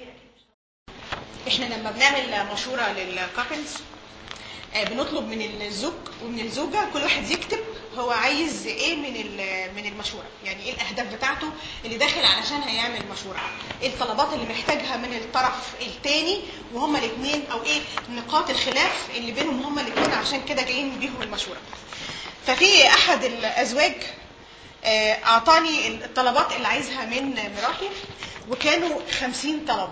احنا لما بنعمل مشوره للكابلز بنطلب من الزوج ومن الزوجه كل واحد يكتب هو عايز ايه من من المشوره يعني ايه الاهداف بتاعته اللي داخل علشان هيعمل مشوره ايه الطلبات اللي محتاجها من الطرف الثاني وهما الاثنين او ايه نقاط الخلاف اللي بينهم هما الاثنين عشان كده جايين بيهم المشوره ففي احد الازواج اعطاني الطلبات اللي عايزها من مراته وكانوا خمسين طلب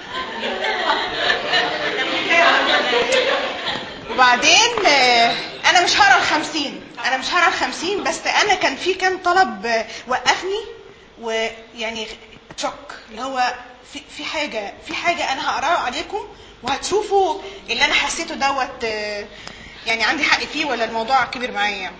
وبعدين انا مش هقرا الخمسين انا مش هقرا الخمسين بس انا كان في كام طلب وقفني ويعني تشوك اللي هو في في حاجه في حاجه انا هقراها عليكم وهتشوفوا اللي انا حسيته دوت يعني عندي حق فيه ولا الموضوع كبر معايا يعني.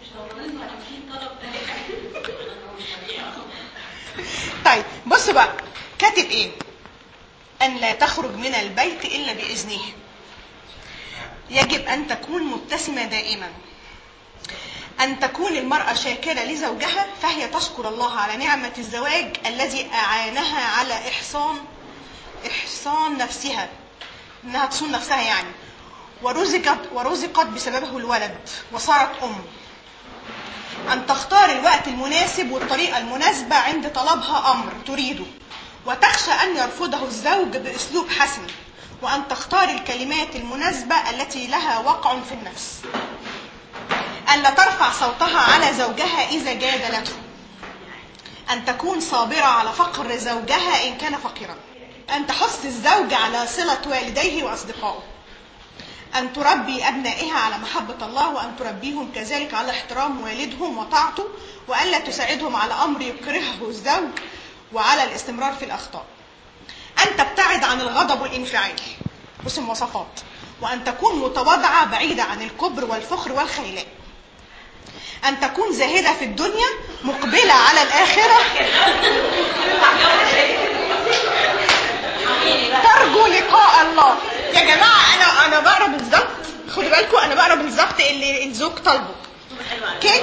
طيب بصوا بقى كاتب ايه ان لا تخرج من البيت الا باذنه يجب ان تكون مبتسمه دائما ان تكون المراه شاكره لزوجها فهي تشكر الله على نعمه الزواج الذي اعانها على احصان احصان نفسها انها تصون نفسها يعني ورزقت ورزقت بسببه الولد وصارت ام أن تختار الوقت المناسب والطريقة المناسبة عند طلبها أمر تريده وتخشى أن يرفضه الزوج بأسلوب حسن وأن تختار الكلمات المناسبة التي لها وقع في النفس أن لا ترفع صوتها على زوجها إذا جادلته أن تكون صابرة على فقر زوجها إن كان فقيرا أن تحث الزوج على صلة والديه وأصدقائه أن تربي أبنائها على محبة الله وأن تربيهم كذلك على احترام والدهم وطاعته وألا تساعدهم على أمر يكرهه الزوج وعلى الاستمرار في الأخطاء أن تبتعد عن الغضب والانفعال بص المواصفات وأن تكون متواضعة بعيدة عن الكبر والفخر والخيلاء أن تكون زاهدة في الدنيا مقبلة على الآخرة ترجو لقاء الله يا جماعة أنا أنا بقرا بالظبط خدوا بالكم أنا بقرا بالظبط اللي الزوج طالبه أوكي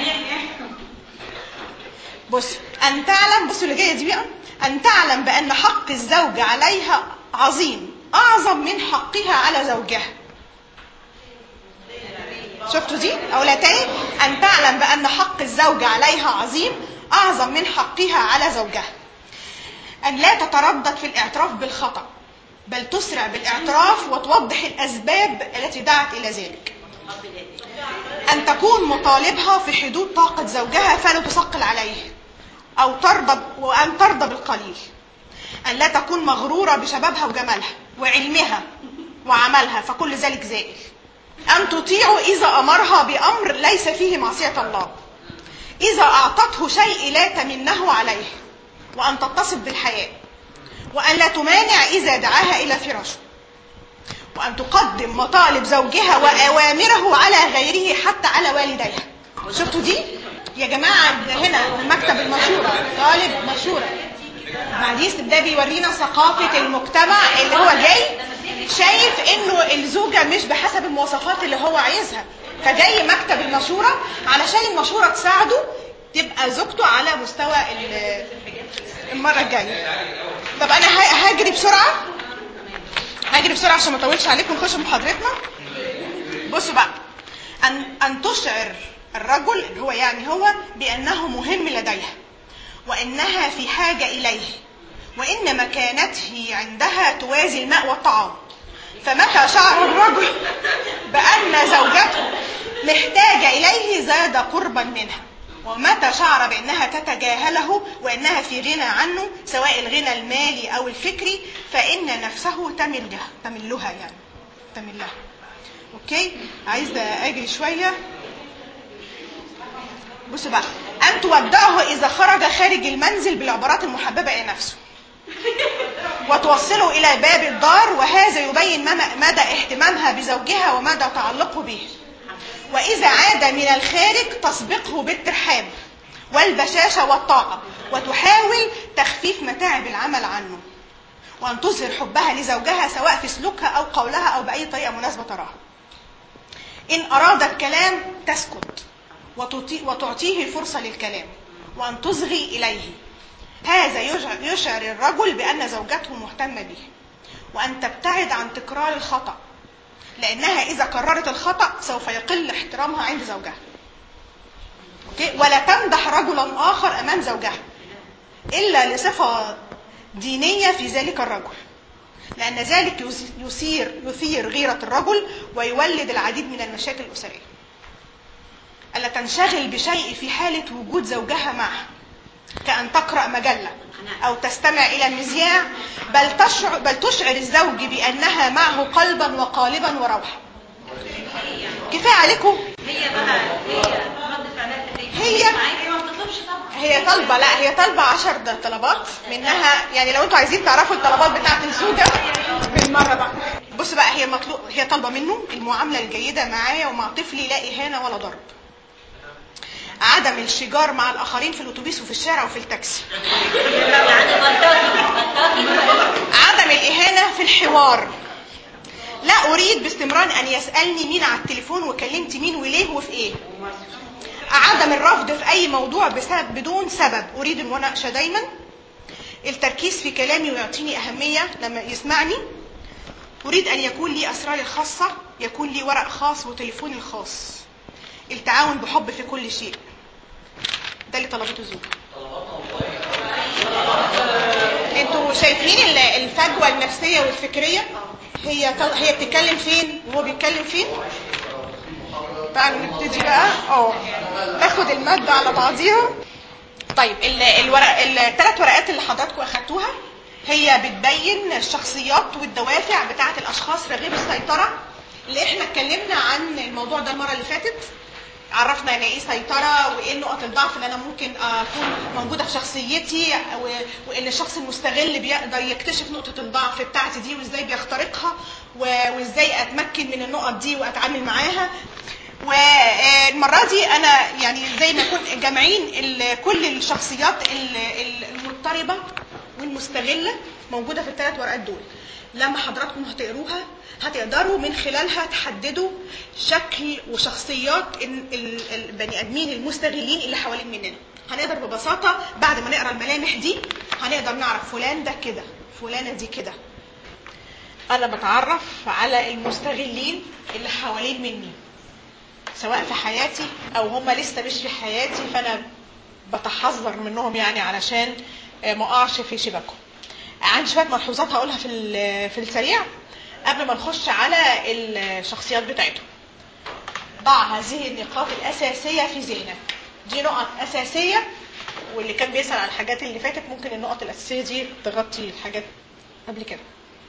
بص أن تعلم بصوا اللي جاية دي بقى أن تعلم بأن حق الزوج عليها عظيم أعظم من حقها على زوجها شفتوا دي أولا تاني أن تعلم بأن حق الزوج عليها عظيم أعظم من حقها على زوجها أن لا تتردد في الاعتراف بالخطأ بل تسرع بالاعتراف وتوضح الأسباب التي دعت إلى ذلك أن تكون مطالبها في حدود طاقة زوجها فلا تثقل عليه أو ترضى وأن ترضى بالقليل أن لا تكون مغرورة بشبابها وجمالها وعلمها وعملها فكل ذلك زائل أن تطيع إذا أمرها بأمر ليس فيه معصية الله إذا أعطته شيء لا تمنه عليه وأن تتصف بالحياء وأن لا تمانع إذا دعاها إلى فراشه وأن تقدم مطالب زوجها وأوامره على غيره حتى على والديها شفتوا دي؟ يا جماعة هنا مكتب المشورة طالب مشورة معلش ده بيورينا ثقافة المجتمع اللي هو جاي شايف انه الزوجة مش بحسب المواصفات اللي هو عايزها فجاي مكتب المشورة علشان المشورة تساعده تبقى زوجته على مستوى المرة الجاية طب انا هجري بسرعة هجري بسرعة عشان ما اطولش عليكم نخش محاضرتنا بصوا بقى ان ان تشعر الرجل اللي هو يعني هو بانه مهم لديها وانها في حاجة اليه وان مكانته عندها توازي الماء والطعام فمتى شعر الرجل بان زوجته محتاجة اليه زاد قربا منها ومتى شعر بانها تتجاهله وانها في غنى عنه سواء الغنى المالي او الفكري فان نفسه تمل لها تملها يعني تمل لها اوكي عايز اجري شويه بصوا بقى ان تودعه اذا خرج خارج المنزل بالعبارات المحببه الى نفسه وتوصله الى باب الدار وهذا يبين مدى اهتمامها بزوجها ومدى تعلقه به وإذا عاد من الخارج تسبقه بالترحاب والبشاشة والطاقة وتحاول تخفيف متاعب العمل عنه وأن تظهر حبها لزوجها سواء في سلوكها أو قولها أو بأي طريقة مناسبة تراها إن أراد الكلام تسكت وتعطيه الفرصة للكلام وأن تصغي إليه هذا يجع- يشعر الرجل بأن زوجته مهتمة به وأن تبتعد عن تكرار الخطأ لأنها إذا كررت الخطأ سوف يقل احترامها عند زوجها أوكي؟ ولا تمدح رجلا آخر أمام زوجها إلا لصفة دينية في ذلك الرجل لأن ذلك يس- يثير يثير غيرة الرجل ويولد العديد من المشاكل الأسرية ألا تنشغل بشيء في حالة وجود زوجها معها كأن تقرأ مجلة أو تستمع إلى مذياع بل تشعر, بل تشعر الزوج بأنها معه قلبا وقالبا وروحا كفاية عليكم هي بقى هي رد فعلها هي- هي ما بتطلبش طبعا هي طالبة لا هي طالبة عشر د- طلبات منها يعني لو انتوا عايزين تعرفوا الطلبات بتاعت الزوجة بالمرة بقى بص بقى هي مطلوب هي طالبة منه المعاملة الجيدة معايا ومع طفلي لا إهانة ولا ضرب عدم الشجار مع الآخرين في الأتوبيس وفي الشارع وفي التاكسي يعني غلطاتي غلطاتي عدم الإهانة في الحوار لا أريد باستمرار أن يسألني مين على التليفون وكلمت مين وليه وفي إيه عدم الرفض في أي موضوع بسبب بدون سبب أريد المناقشة دايما التركيز في كلامي ويعطيني أهمية لما يسمعني أريد أن يكون لي أسراري الخاصة يكون لي ورق خاص وتليفوني الخاص التعاون بحب في كل شيء ده اللي طلبته الزوجة انتوا شايفين ال- الفجوه النفسيه والفكريه هي طل... هي بتتكلم فين وهو بيتكلم فين تعالوا نبتدي بقى اه ناخد الماده على بعضيها طيب ال- الورق الثلاث ورقات اللي حضراتكم اخدتوها هي بتبين الشخصيات والدوافع بتاعه الاشخاص رغيب السيطره اللي احنا اتكلمنا عن الموضوع ده المره اللي فاتت عرفنا يعني ايه سيطره وايه نقط الضعف اللي انا ممكن اكون موجوده في شخصيتي و- وان الشخص المستغل بيقدر يكتشف نقطه الضعف بتاعتي دي وازاي بيخترقها و- وازاي اتمكن من النقط دي واتعامل معاها والمره دي انا يعني زي ما نكون جامعين ال- كل الشخصيات ال- ال- المضطربه والمستغله موجوده في الثلاث ورقات دول لما حضراتكم هتقروها هتقدروا من خلالها تحددوا شكل وشخصيات ال- ال- البني ادمين المستغلين اللي حوالين مننا هنقدر ببساطه بعد ما نقرا الملامح دي هنقدر نعرف فلان ده كده فلانه دي كده انا بتعرف على المستغلين اللي حوالين مني سواء في حياتي او هم لسه مش في حياتي فانا بتحذر منهم يعني علشان آه، ما اقعش في شباكهم عندي شويه ملحوظات هقولها في ال- في السريع قبل ما نخش على الشخصيات بتاعتهم ضع هذه النقاط الاساسيه في ذهنك دي نقط اساسيه واللي كان بيسال على الحاجات اللي فاتت ممكن النقط الاساسيه دي تغطي الحاجات قبل كده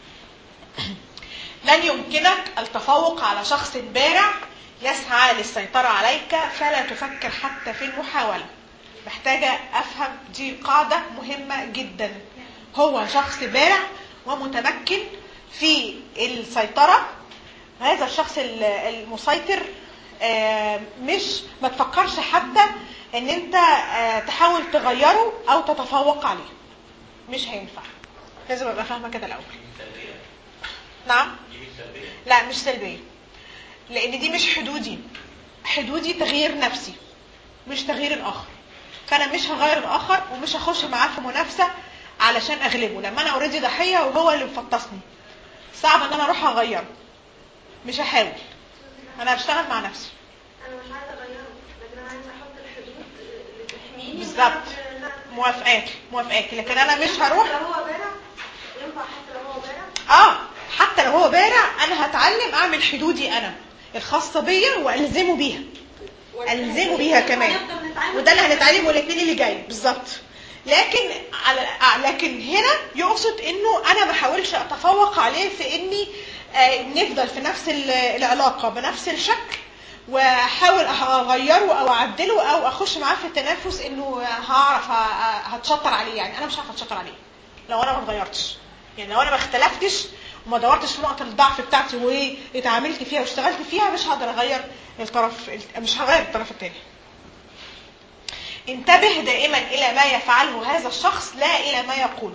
لن يمكنك التفوق على شخص بارع يسعى للسيطرة عليك فلا تفكر حتى في المحاولة محتاجة أفهم دي قاعدة مهمة جدا هو شخص بارع ومتمكن في السيطرة هذا الشخص ال- المسيطر آه، مش ما تفكرش حتى ان انت آه، تحاول تغيره او تتفوق عليه مش هينفع لازم ابقى فاهمه كده الاول نعم لا مش سلبيه لان دي مش حدودي حدودي تغيير نفسي مش تغيير الاخر فانا مش هغير الاخر ومش هخش معاه في منافسه علشان اغلبه لما انا اوريدي ضحيه وهو اللي مفطسني صعب ان انا اروح اغيره مش هحاول انا بشتغل مع نفسي انا مش عايزه اغيره لكن انا عايزه احط الحدود اللي تحميني بالظبط. من- لا. موافقاك موافقاك لكن انا مش هروح لو هو بارع ينفع حتى لو هو بارع اه حتى لو هو بارع انا هتعلم اعمل حدودي انا الخاصه بيا والزمه بيها الزمه بيها كمان هنفضل نتعامل وده اللي هنتعلمه الاثنين اللي جاي بالظبط لكن على آه، لكن هنا يقصد انه انا ما احاولش اتفوق عليه في اني آه، نفضل في نفس ال- العلاقه بنفس الشكل واحاول اغيره او اعدله او اخش معاه في التنافس انه هعرف أ- أ- هتشطر عليه يعني انا مش هعرف اتشطر عليه لو انا ما اتغيرتش يعني لو انا ما اختلفتش وما دورتش في نقط الضعف بتاعتي واتعاملت فيها واشتغلت فيها مش هقدر اغير الطرف مش هغير الطرف الثاني انتبه دائما الى ما يفعله هذا الشخص لا الى ما يقوله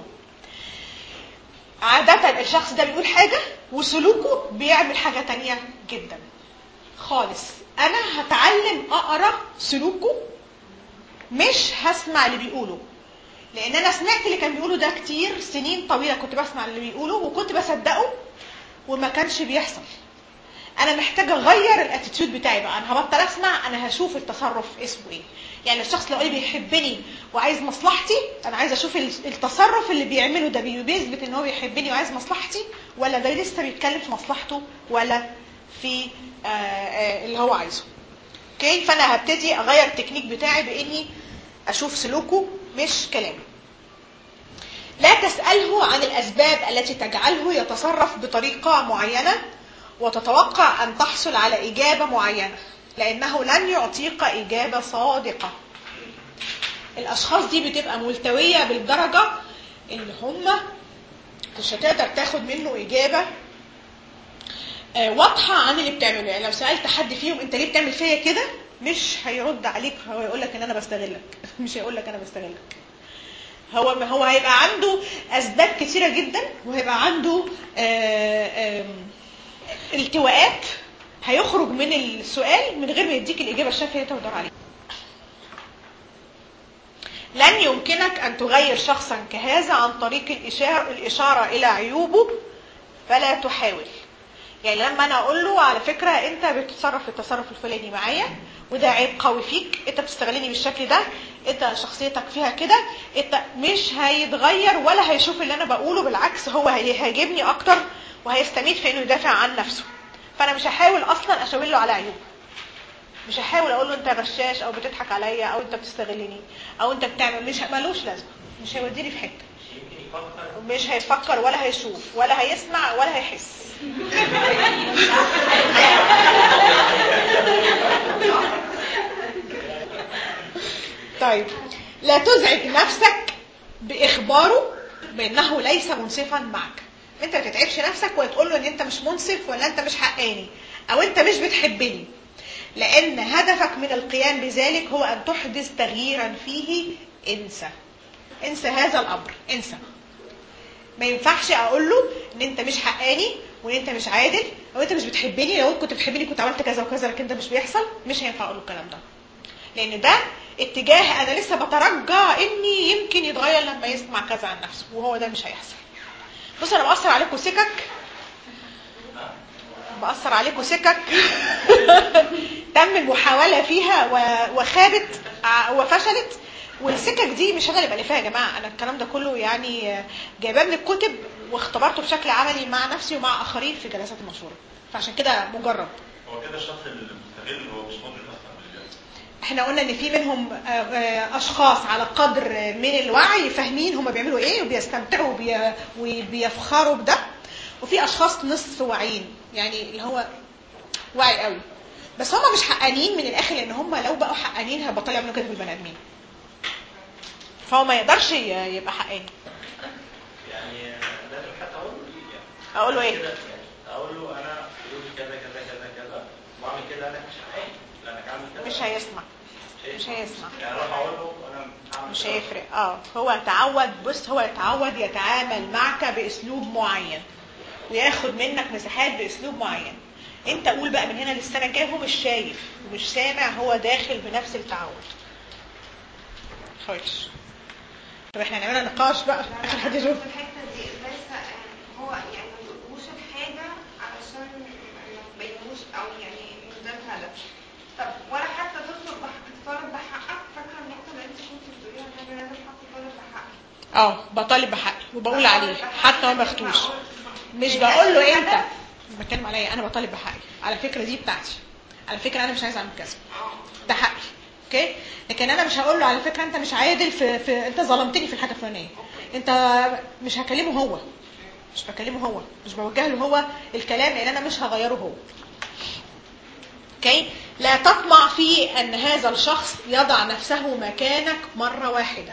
عادة الشخص ده بيقول حاجة وسلوكه بيعمل حاجة تانية جدا خالص انا هتعلم اقرا سلوكه مش هسمع اللي بيقوله لان انا سمعت اللي كان بيقوله ده كتير سنين طويله كنت بسمع اللي بيقوله وكنت بصدقه وما كانش بيحصل انا محتاجه اغير الاتيتيود بتاعي بقى انا هبطل اسمع انا هشوف التصرف اسمه ايه يعني الشخص لو قال لي بيحبني وعايز مصلحتي انا عايزه اشوف التصرف اللي بيعمله ده بيثبت ان هو بيحبني وعايز مصلحتي ولا ده لسه بيتكلم في مصلحته ولا في آآ آآ اللي هو عايزه اوكي فانا هبتدي اغير التكنيك بتاعي باني اشوف سلوكه مش كلامه لا تساله عن الاسباب التي تجعله يتصرف بطريقه معينه وتتوقع ان تحصل على اجابه معينه لانه لن يعطيك اجابه صادقه الاشخاص دي بتبقى ملتويه بالدرجه ان هم مش هتقدر تاخد منه اجابه واضحه عن اللي بتعمله يعني لو سالت حد فيهم انت ليه بتعمل فيا كده مش هيرد عليك هو يقول لك ان انا بستغلك مش هيقول لك انا بستغلك هو هو هيبقى عنده اسباب كتيره جدا وهيبقى عنده آآ آآ التواءات هيخرج من السؤال من غير ما يديك الاجابه الشافيه اللي انت بتدور عليها لن يمكنك ان تغير شخصا كهذا عن طريق الاشاره الاشاره الى عيوبه فلا تحاول يعني لما انا اقول له على فكره انت بتتصرف التصرف الفلاني معايا وده عيب قوي فيك انت بتستغلني بالشكل ده انت شخصيتك فيها كده انت مش هيتغير ولا هيشوف اللي انا بقوله بالعكس هو هيهاجمني اكتر وهيستميت في انه يدافع عن نفسه فانا مش هحاول اصلا اشاور له على عيوب مش هحاول اقول له انت غشاش او بتضحك عليا او انت بتستغلني او انت بتعمل مش ملوش لازمه مش هيوديني في حته مش هيفكر ولا هيشوف ولا هيسمع ولا هيحس طيب لا تزعج نفسك باخباره بانه ليس منصفا معك انت ما تتعبش نفسك وتقول له ان انت مش منصف ولا انت مش حقاني او انت مش بتحبني لان هدفك من القيام بذلك هو ان تحدث تغييرا فيه انسى انسى هذا الامر انسى ما ينفعش اقول له ان انت مش حقاني وان انت مش عادل او انت مش بتحبني لو كنت بتحبني كنت عملت كذا وكذا لكن ده مش بيحصل مش هينفع اقول له الكلام ده لان ده اتجاه انا لسه بترجى اني يمكن يتغير لما يسمع كذا عن نفسه وهو ده مش هيحصل بص انا بأثر عليكم سكك بأثر عليكم سكك تم المحاولة فيها وخابت وفشلت والسكك دي مش انا اللي بألفها يا جماعة انا الكلام ده كله يعني جايباه من الكتب واختبرته بشكل عملي مع نفسي ومع اخرين في جلسات المشورة فعشان كده مجرب هو كده الشخص المستغل هو مش مدرك اصلا باللي بيحصل احنا قلنا ان في منهم آه، آه، اشخاص على قدر من الوعي فاهمين هم بيعملوا ايه وبيستمتعوا وبي- وبيفخروا بده وفي اشخاص نصف واعيين يعني اللي هو واعي قوي بس هم مش حقانيين من الاخر لان هم لو بقوا حقانيين هيبطلوا يعملوا كده في البني ادمين فهو ما يقدرش ي- يبقى حقاني يعني لازم حتى اقول له إيه يعني اقول له ايه كده يعني اقول له انا بقول كذا كذا كذا كذا واعمل كده انا مش حقاني لانك عامل كذا مش هيسمع مش هيسمع يعني اروح اقول له انا هعمل مش كذا. هيفرق اه هو يتعود بص هو يتعود يتعامل معك باسلوب معين وياخد منك مساحات باسلوب معين انت قول بقى من هنا للسنه الجايه هو مش شايف ومش سامع هو داخل بنفس التعود خالص طب احنا هنعملها نقاش بقى عشان حد يشوف في الحته دي بس آه، هو يعني ما بيقولوش الحاجه علشان ما تبينوش او يعني مش ده الهدف طب ولا حتى تطلب بحق تطالب بحقك فاكره النقطه اللي انت كنت بتقوليها ان انا لازم حق تطالب بحقك اه بطالب بحقي وبقول عليه حتى ما باخدوش مش بقول له انت بتكلم عليا انا بطالب بحقي على فكره دي بتاعتي على فكره انا مش عايز اعمل كذا ده حقي اوكي لكن انا مش هقول له على فكره انت مش عادل في, في انت ظلمتني في الحاجه الفلانيه انت مش هكلمه هو مش بكلمه هو مش بوجه له هو الكلام لان انا مش هغيره هو اوكي لا تطمع في ان هذا الشخص يضع نفسه مكانك مره واحده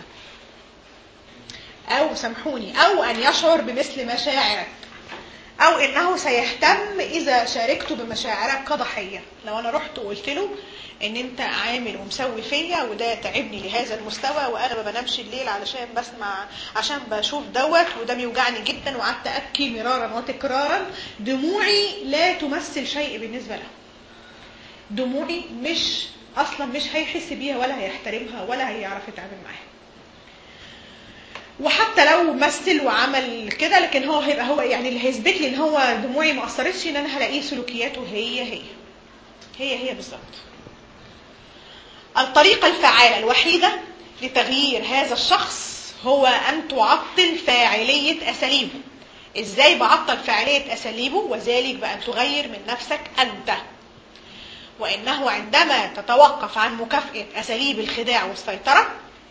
او سامحوني او ان يشعر بمثل مشاعرك او انه سيهتم اذا شاركته بمشاعرك كضحيه لو انا رحت وقلت له ان انت عامل ومسوي فيا وده تعبني لهذا المستوى وانا ما بنامش الليل علشان بسمع عشان بشوف دوت وده بيوجعني جدا وقعدت ابكي مرارا وتكرارا دموعي لا تمثل شيء بالنسبه له دموعي مش اصلا مش هيحس بيها ولا هيحترمها ولا هيعرف يتعامل معاها وحتى لو مثل وعمل كده لكن هو هيبقى هو يعني اللي هيثبت لي ان هو دموعي ما اثرتش ان انا هلاقيه سلوكياته هي هي هي هي بالظبط الطريقة الفعالة الوحيدة لتغيير هذا الشخص هو أن تعطل فاعلية أساليبه إزاي بعطل فاعلية أساليبه وذلك بأن تغير من نفسك أنت وإنه عندما تتوقف عن مكافأة أساليب الخداع والسيطرة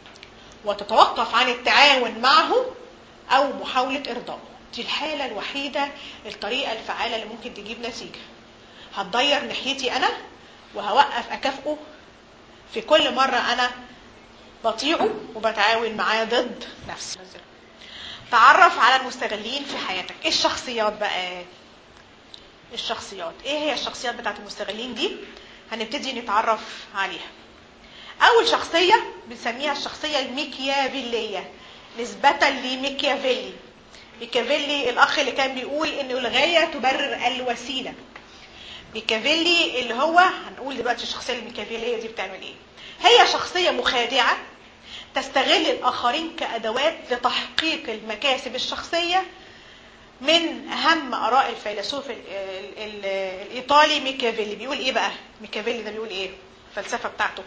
وتتوقف عن التعاون معه أو محاولة إرضائه دي الحالة الوحيدة الطريقة الفعالة اللي ممكن تجيب نتيجة هتضير ناحيتي أنا وهوقف أكافئه في كل مرة أنا بطيعه وبتعاون معاه ضد نفسي تعرف على المستغلين في حياتك ايه الشخصيات بقى الشخصيات ايه هي الشخصيات بتاعت المستغلين دي هنبتدي نتعرف عليها اول شخصية بنسميها الشخصية الميكيافيلية نسبة لميكيافيلي ميكيافيلي الاخ اللي كان بيقول ان الغاية تبرر الوسيلة ميكافيلي اللي هو هنقول دلوقتي الشخصيه الميكافيليه دي بتعمل ايه هي شخصيه مخادعه تستغل الاخرين كادوات لتحقيق المكاسب الشخصيه من اهم اراء الفيلسوف ال ال ال الايطالي ميكافيلي بيقول ايه بقى ميكافيلي ده بيقول ايه الفلسفه بتاعته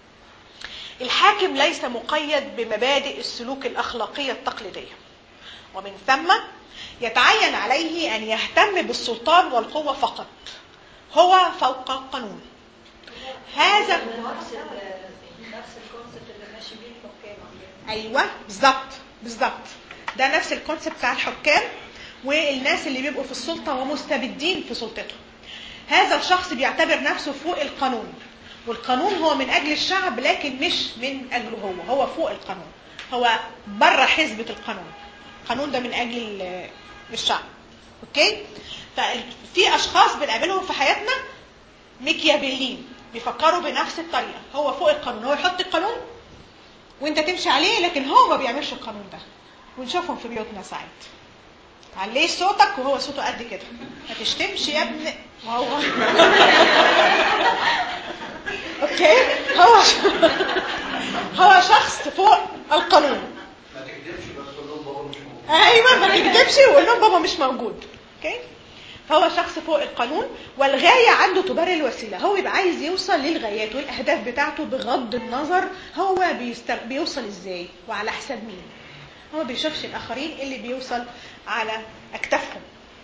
الحاكم ليس مقيد بمبادئ السلوك الاخلاقيه التقليديه ومن ثم يتعين عليه ان يهتم بالسلطان والقوه فقط هو فوق القانون هذا نفس ال- نفس الكونسيبت اللي ماشي بيه الحكام ايوه بالظبط بالظبط ده نفس الكونسيبت بتاع الحكام والناس اللي بيبقوا في السلطه ومستبدين في سلطتهم هذا الشخص بيعتبر نفسه فوق القانون والقانون هو من اجل الشعب لكن مش من اجله هو هو فوق القانون هو بره حزبه القانون القانون ده من اجل ال- الشعب اوكي ففي اشخاص بنقابلهم في حياتنا ميكيافيلين بيفكروا بنفس الطريقه هو فوق القانون هو يحط القانون وانت تمشي عليه لكن هو ما بيعملش القانون ده ونشوفهم في بيوتنا ساعات تعليش صوتك وهو صوته قد كده ما تشتمش يا ابن وهو اوكي هو هو شخص فوق القانون ما تكذبش بس قول لهم بابا مش موجود ايوه ما تكذبش وقول لهم بابا مش موجود اوكي فهو شخص فوق القانون والغايه عنده تبرر الوسيله هو بيبقى عايز يوصل للغايات والاهداف بتاعته بغض النظر هو بيست... بيوصل ازاي وعلى حساب مين هو ما بيشوفش الاخرين اللي بيوصل على اكتافهم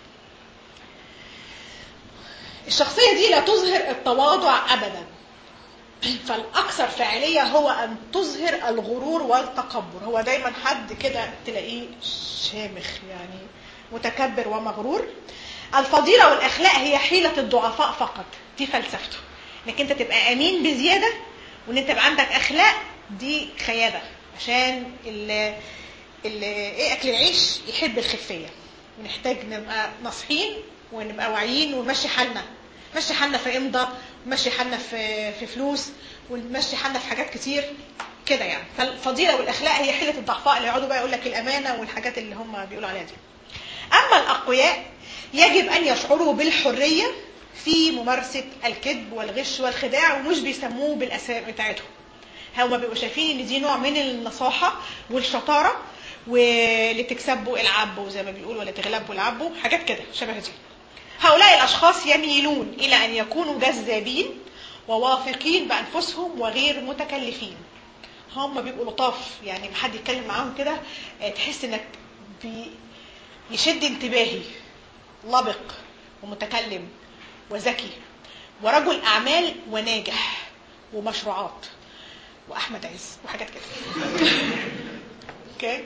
الشخصيه دي لا تظهر التواضع ابدا فالاكثر فاعليه هو ان تظهر الغرور والتكبر هو دايما حد كده تلاقيه شامخ يعني متكبر ومغرور الفضيله والاخلاق هي حيله الضعفاء فقط دي فلسفته انك انت تبقى امين بزياده وان انت يبقى عندك اخلاق دي خيابه عشان ال ال ايه اكل العيش يحب الخفيه ونحتاج نبقى ناصحين ونبقى واعيين ونمشي حالنا نمشي حالنا في امضى ونمشي حالنا في في فلوس ونمشي حالنا في حاجات كتير كده يعني فالفضيله والاخلاق هي حيله الضعفاء اللي يقعدوا بقى يقول لك الامانه والحاجات اللي هم بيقولوا عليها دي اما الاقوياء يجب ان يشعروا بالحريه في ممارسه الكذب والغش والخداع ومش بيسموه بالاسماء بتاعتهم هما بيبقوا شايفين ان دي نوع من النصاحه والشطاره واللي تكسبوا العبوا زي ما بيقولوا ولا تغلبوا العبوا حاجات كده شبه دي هؤلاء الاشخاص يميلون الى ان يكونوا جذابين وواثقين بانفسهم وغير متكلفين هم بيبقوا لطاف يعني لما حد يتكلم معاهم كده آه، تحس انك بي يشد انتباهي لبق ومتكلم وذكي ورجل اعمال وناجح ومشروعات واحمد عز وحاجات كده اوكي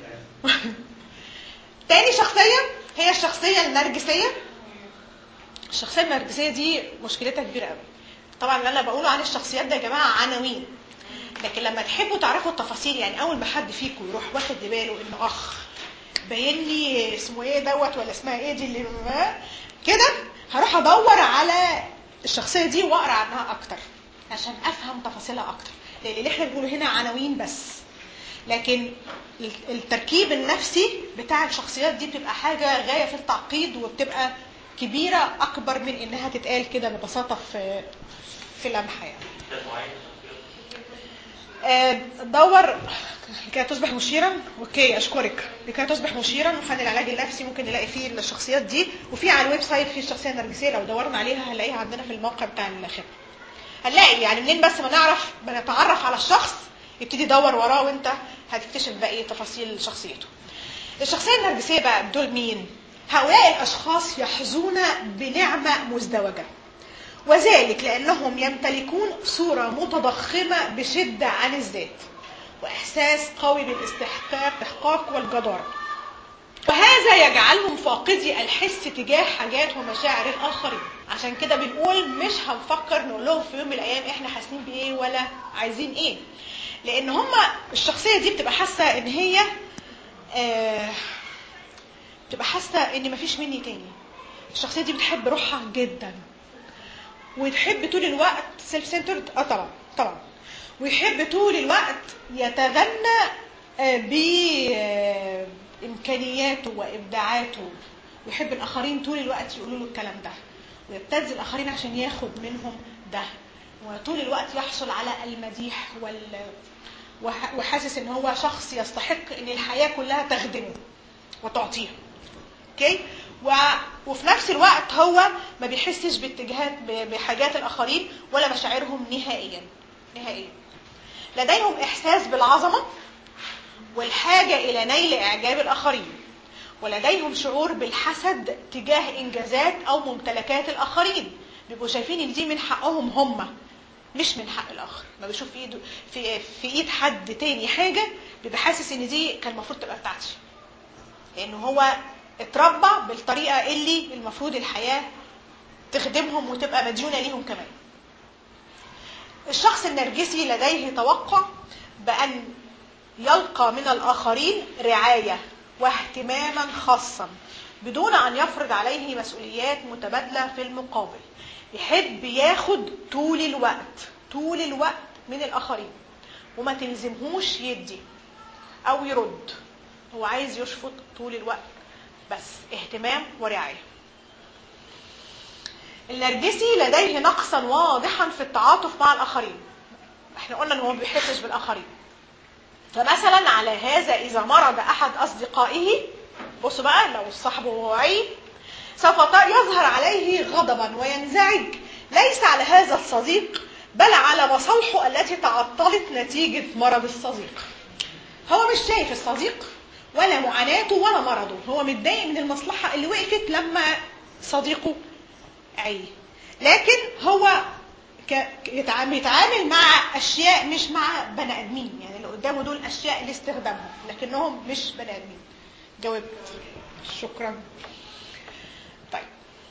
تاني شخصيه هي الشخصيه النرجسيه الشخصيه النرجسيه دي مشكلتها كبيره قوي طبعا اللي انا بقوله عن الشخصيات ده يا جماعه عناوين لكن لما تحبوا تعرفوا التفاصيل يعني اول ما حد فيكم يروح واخد باله انه اخ باين لي اسمه ايه دوت ولا اسمها ايه دي اللي ما كده هروح ادور على الشخصيه دي واقرا عنها اكتر عشان افهم تفاصيلها اكتر لان اللي احنا بنقوله هنا عناوين بس لكن التركيب النفسي بتاع الشخصيات دي بتبقى حاجه غايه في التعقيد وبتبقى كبيره اكبر من انها تتقال كده ببساطه في في لمحه يعني ده معين آه، دور لكي تصبح مشيرا اوكي اشكرك لكي تصبح مشيرا وفن العلاج النفسي ممكن نلاقي فيه الشخصيات دي وفي على الويب سايت في الشخصيه النرجسيه لو دورنا عليها هنلاقيها عندنا في الموقع بتاع الخدمه هنلاقي يعني منين بس ما نعرف بنتعرف على الشخص يبتدي دور وراه وانت هتكتشف باقي تفاصيل شخصيته الشخصيه النرجسيه بقى دول مين هؤلاء الاشخاص يحظون بنعمه مزدوجه وذلك لأنهم يمتلكون صورة متضخمة بشدة عن الذات وإحساس قوي بالاستحقاق استحقاق والجدارة وهذا يجعلهم فاقدي الحس تجاه حاجات ومشاعر الآخرين عشان كده بنقول مش هنفكر نقول لهم في يوم من الأيام إحنا حاسين بإيه ولا عايزين إيه لأن هما الشخصية دي بتبقى حاسة إن هي آه بتبقى حاسة إن مفيش مني تاني الشخصية دي بتحب روحها جدا وتحب طول الوقت سيلف سنترد اه طبعا طبعا ويحب طول الوقت يتغنى آه، بامكانياته وابداعاته ويحب الاخرين طول الوقت يقولوا له الكلام ده ويبتز الاخرين عشان ياخد منهم ده وطول الوقت يحصل على المديح وال وح- وحاسس ان هو شخص يستحق ان الحياه كلها تخدمه وتعطيه اوكي و... وفي نفس الوقت هو ما بيحسش باتجاهات ب- بحاجات الاخرين ولا مشاعرهم نهائيا نهائيا لديهم احساس بالعظمه والحاجه الى نيل اعجاب الاخرين ولديهم شعور بالحسد تجاه انجازات او ممتلكات الاخرين بيبقوا شايفين ان دي من حقهم هم مش من حق الاخر ما بيشوف في ايده في في ايد حد تاني حاجه بيبقى حاسس ان دي كان المفروض تبقى بتاعتي لانه هو اتربى بالطريقه اللي المفروض الحياه تخدمهم وتبقى مديونه ليهم كمان الشخص النرجسي لديه توقع بان يلقى من الاخرين رعايه واهتماما خاصا بدون ان يفرض عليه مسؤوليات متبادله في المقابل يحب ياخد طول الوقت طول الوقت من الاخرين وما تلزمهوش يدي او يرد هو عايز يشفط طول الوقت بس اهتمام ورعايه النرجسي لديه نقصا واضحا في التعاطف مع الاخرين احنا قلنا ان هو ما بيحسش بالاخرين فمثلا على هذا اذا مرض احد اصدقائه بصوا بقى لو صاحبه وعي سوف يظهر عليه غضبا وينزعج ليس على هذا الصديق بل على مصالحه التي تعطلت نتيجة مرض الصديق هو مش شايف الصديق ولا معاناته ولا مرضه هو متضايق من المصلحة اللي وقفت لما صديقه عي لكن هو ك- يتع- بيتعامل مع اشياء مش مع بني ادمين يعني اللي قدامه دول اشياء لاستخدامهم لكنهم مش بني ادمين جاوبت شكرا طيب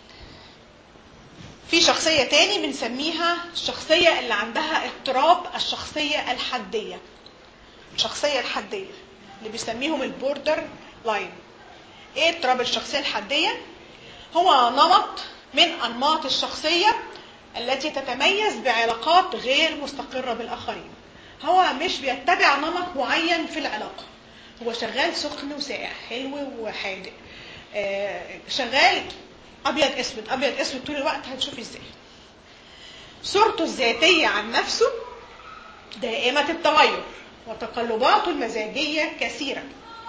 في شخصية تاني بنسميها الشخصية اللي عندها اضطراب الشخصية الحدية الشخصية الحدية اللي بيسميهم البوردر لاين ايه اضطراب الشخصية الحدية هو نمط من انماط الشخصية التي تتميز بعلاقات غير مستقرة بالاخرين هو مش بيتبع نمط معين في العلاقة هو شغال سخن وساقع حلو وحادق آه، شغال ابيض اسود ابيض اسود طول الوقت هنشوف ازاي صورته الذاتية عن نفسه دائمة التغير وتقلباته المزاجية كثيرة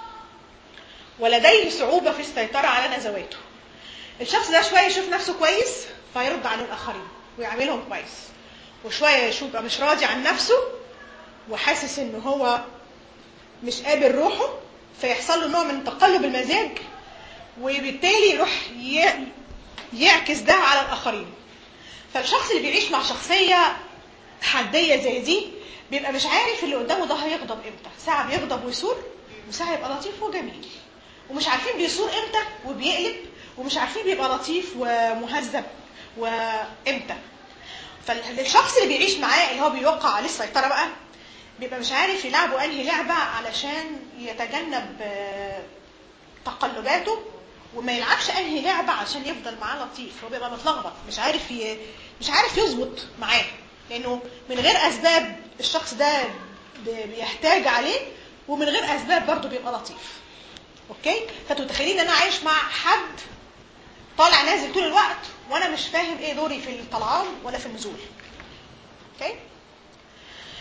ولديه صعوبة في السيطرة على نزواته الشخص ده شوية يشوف نفسه كويس فيرد عن الآخرين ويعملهم كويس وشوية يشوف يبقى مش راضي عن نفسه وحاسس ان هو مش قابل روحه فيحصل له نوع من تقلب المزاج وبالتالي يروح ي- يعكس ده على الآخرين فالشخص اللي بيعيش مع شخصية حدية زي دي بيبقى مش عارف اللي قدامه ده هيغضب امتى ساعة بيغضب ويثور وساعة يبقى لطيف وجميل ومش عارفين بيثور امتى وبيقلب ومش عارفين بيبقى لطيف ومهذب وامتى فالشخص اللي بيعيش معاه اللي هو بيوقع عليه السيطرة بقى بيبقى مش عارف يلعبوا انهي لعبة علشان يتجنب آه، تقلباته وما يلعبش انهي لعبة عشان يفضل معاه لطيف هو بيبقى متلخبط مش عارف ي... مش عارف يظبط معاه لانه من غير اسباب الشخص ده ب- بيحتاج عليه ومن غير اسباب برضه بيبقى لطيف اوكي فانتوا متخيلين ان انا عايش مع حد طالع نازل طول الوقت وانا مش فاهم ايه دوري في الطلعان ولا في النزول اوكي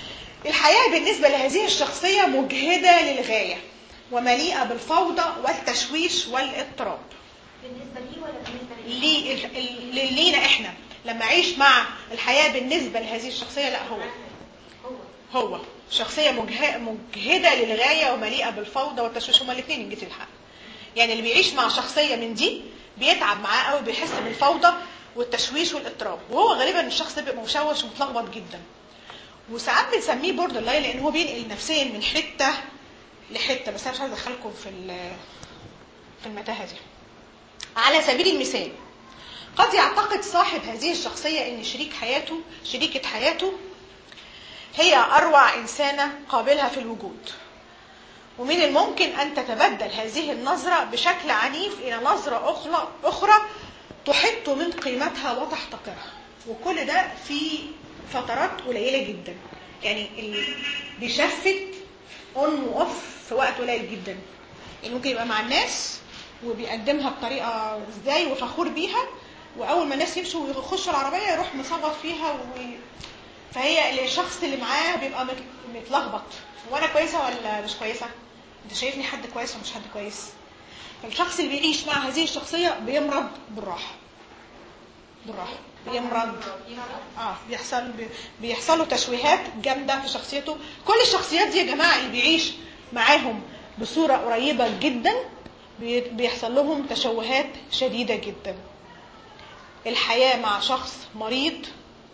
الحياة بالنسبة لهذه الشخصية مجهدة للغاية ومليئة بالفوضى والتشويش والاضطراب بالنسبه لي ولا بالنسبه لي لي ال- ال- لينا احنا لما اعيش مع الحياة بالنسبة لهذه الشخصية لا هو هو هو شخصية مجه- مجهدة للغاية ومليئة بالفوضى والتشويش هما الاثنين ان جيت الحق يعني اللي بيعيش مع شخصية من دي بيتعب معاه قوي بيحس بالفوضى والتشويش والاضطراب وهو غالبا الشخص ده بيبقى مشوش ومتلخبط جدا وساعات بنسميه بوردر لاين لان هو بينقل نفسيا من حته لحته بس انا مش عايزه ادخلكم في ال- في المتاهه دي على سبيل المثال قد يعتقد صاحب هذه الشخصيه ان شريك حياته شريكه حياته هي اروع انسانه قابلها في الوجود ومن الممكن ان تتبدل هذه النظره بشكل عنيف الى نظره اخرى اخرى تحط من قيمتها وتحتقرها وكل ده في فترات قليله جدا يعني اللي بيشفت اون واوف في وقت قليل جدا يعني ممكن يبقى مع الناس وبيقدمها بطريقه ازاي وفخور بيها واول ما الناس يمشوا ويخشوا العربيه يروح مصغر فيها و... فهي الشخص اللي معاه بيبقى مت- متلخبط وانا كويسه ولا مش كويسه انت شايفني حد كويس ولا مش حد كويس فالشخص اللي بيعيش مع هذه الشخصيه بيمرض بالراحه بالراحه بيمرض اه بيحصل بي- بيحصل له تشويهات جامده في شخصيته كل الشخصيات دي يا جماعه اللي بيعيش معاهم بصوره قريبه جدا بي- بيحصل لهم تشوهات شديده جدا الحياه مع شخص مريض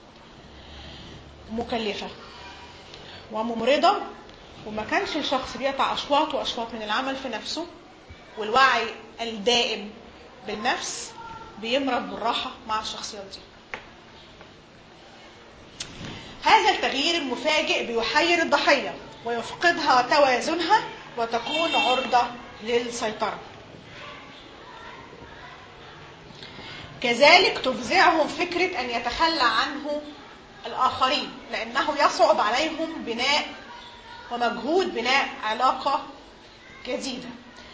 مكلفه وممرضه وما كانش الشخص بيقطع اشواط واشواط من العمل في نفسه والوعي الدائم بالنفس بيمرض بالراحه مع الشخصيات دي هذا التغيير المفاجئ بيحير الضحية ويفقدها توازنها وتكون عرضة للسيطرة كذلك تفزعهم فكرة أن يتخلى عنه الآخرين لأنه يصعب عليهم بناء ومجهود بناء علاقة جديدة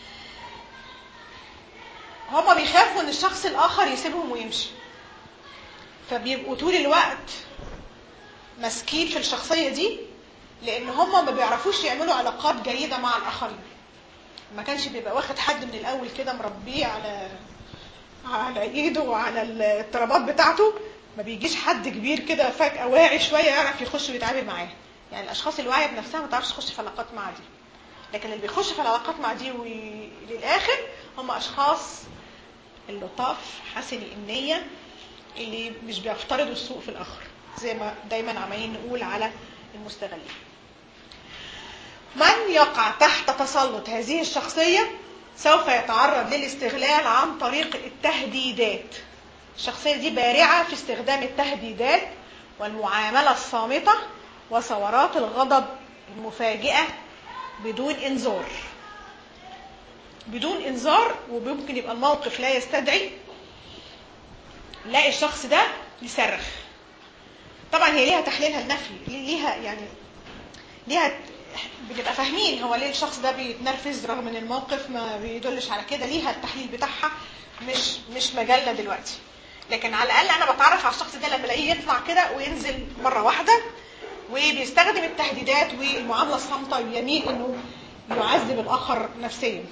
هما بيخافوا ان الشخص الاخر يسيبهم ويمشي فبيبقوا طول الوقت ماسكين في الشخصيه دي لان هم ما بيعرفوش يعملوا علاقات جيده مع الاخرين ما كانش بيبقى واخد حد من الاول كده مربيه على على ايده وعلى الاضطرابات بتاعته ما بيجيش حد كبير كده فجاه واعي شويه يعرف يخش ويتعامل معاه يعني الاشخاص الواعيه بنفسها ما تعرفش تخش في علاقات مع دي لكن اللي بيخش في العلاقات مع دي وللاخر هم اشخاص اللطاف حسني النيه اللي مش بيفترضوا السوء في الاخر زي ما دايما عمالين نقول على المستغلين من يقع تحت تسلط هذه الشخصية سوف يتعرض للاستغلال عن طريق التهديدات الشخصية دي بارعة في استخدام التهديدات والمعاملة الصامتة وثورات الغضب المفاجئة بدون انذار بدون انذار وممكن يبقى الموقف لا يستدعي نلاقي الشخص ده يصرخ طبعا هي ليها تحليلها النفي ليها يعني ليها بنبقى فاهمين هو ليه الشخص ده بيتنرفز رغم ان الموقف ما بيدلش على كده ليها التحليل بتاعها مش مش مجله دلوقتي لكن على الاقل انا بتعرف على الشخص ده لما الاقيه يطلع كده وينزل مره واحده وبيستخدم التهديدات والمعامله الصامته يميل انه يعذب الاخر نفسيا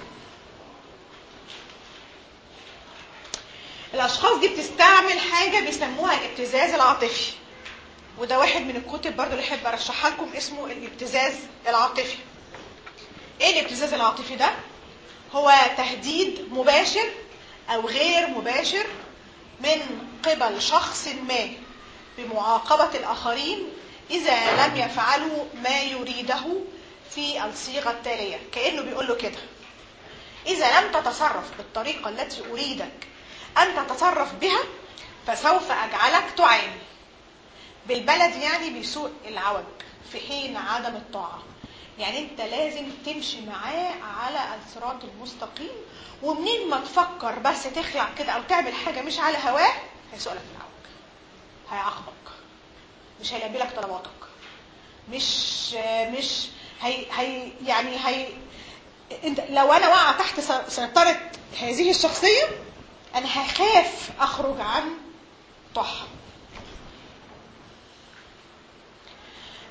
الاشخاص دي بتستعمل حاجه بيسموها الابتزاز العاطفي وده واحد من الكتب برضو اللي احب ارشحها لكم اسمه الابتزاز العاطفي ايه الابتزاز العاطفي ده هو تهديد مباشر او غير مباشر من قبل شخص ما بمعاقبة الآخرين إذا لم يفعلوا ما يريده في الصيغة التالية كأنه بيقول له كده إذا لم تتصرف بالطريقة التي أريدك أن تتصرف بها فسوف أجعلك تعاني بالبلد يعني بيسوء العوج في حين عدم الطاعة يعني انت لازم تمشي معاه على الصراط المستقيم ومنين ما تفكر بس تخلع كده او تعمل حاجة مش على هواه هيسوقلك العوج هيعاقبك مش هيلبي لك طلباتك مش مش هي هي يعني هي انت لو انا واقعه تحت سيطره هذه الشخصيه انا هخاف اخرج عن طاعها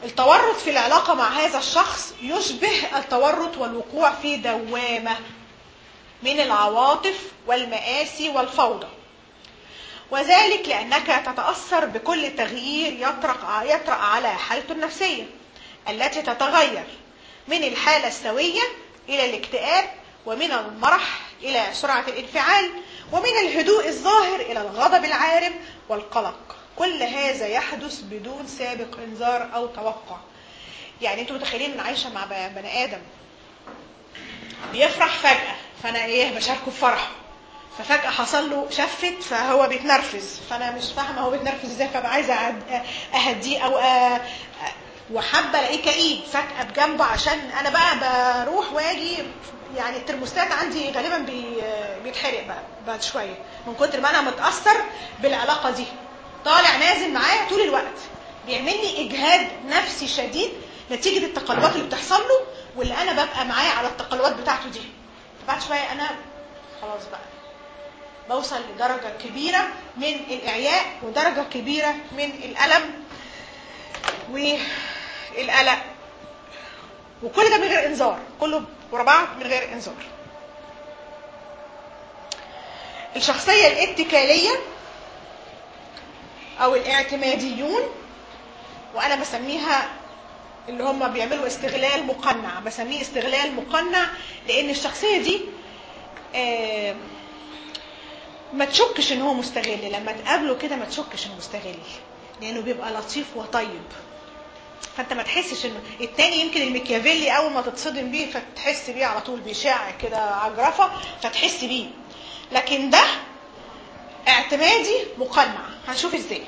التورط في العلاقة مع هذا الشخص يشبه التورط والوقوع في دوامة من العواطف والمآسي والفوضى وذلك لأنك تتأثر بكل تغيير يطرق يطرأ على حالته النفسية التي تتغير من الحالة السوية إلى الاكتئاب ومن المرح إلى سرعة الانفعال ومن الهدوء الظاهر إلى الغضب العارم والقلق كل هذا يحدث بدون سابق انذار أو توقع يعني انتوا متخيلين ان عايشه مع بني ادم بيفرح فجاه فانا ايه بشاركه في فرحه ففجاه حصل له شفت فهو بيتنرفز فانا مش فاهمه هو بيتنرفز ازاي فبقى عايزه أعد- اهديه او أ- وحابه الاقيه كئيب فجاه بجنبه عشان انا بقى بروح واجي يعني الترموستات عندي غالبا بي بيتحرق بقى بعد شويه من كتر ما انا متاثر بالعلاقه دي طالع نازل معايا طول الوقت بيعمل لي اجهاد نفسي شديد نتيجه التقلبات اللي بتحصل له واللي انا ببقى معاه على التقلبات بتاعته دي فبعد شويه انا خلاص بقى بوصل لدرجه كبيره من الاعياء ودرجه كبيره من الالم والقلق وكل ده من غير انذار كله ورا بعض من غير انذار الشخصيه الاتكاليه او الاعتماديون وانا بسميها اللي هم بيعملوا استغلال مقنع بسميه استغلال مقنع لان الشخصيه دي آه، ما تشكش ان هو مستغل لما تقابله كده ما تشكش انه مستغل لانه بيبقى لطيف وطيب فانت ما تحسش انه التاني يمكن الميكيافيلي اول ما تتصدم بيه فتحس بيه على طول بيشع كده عجرفه فتحس بيه لكن ده اعتمادي مقنع هنشوف ازاي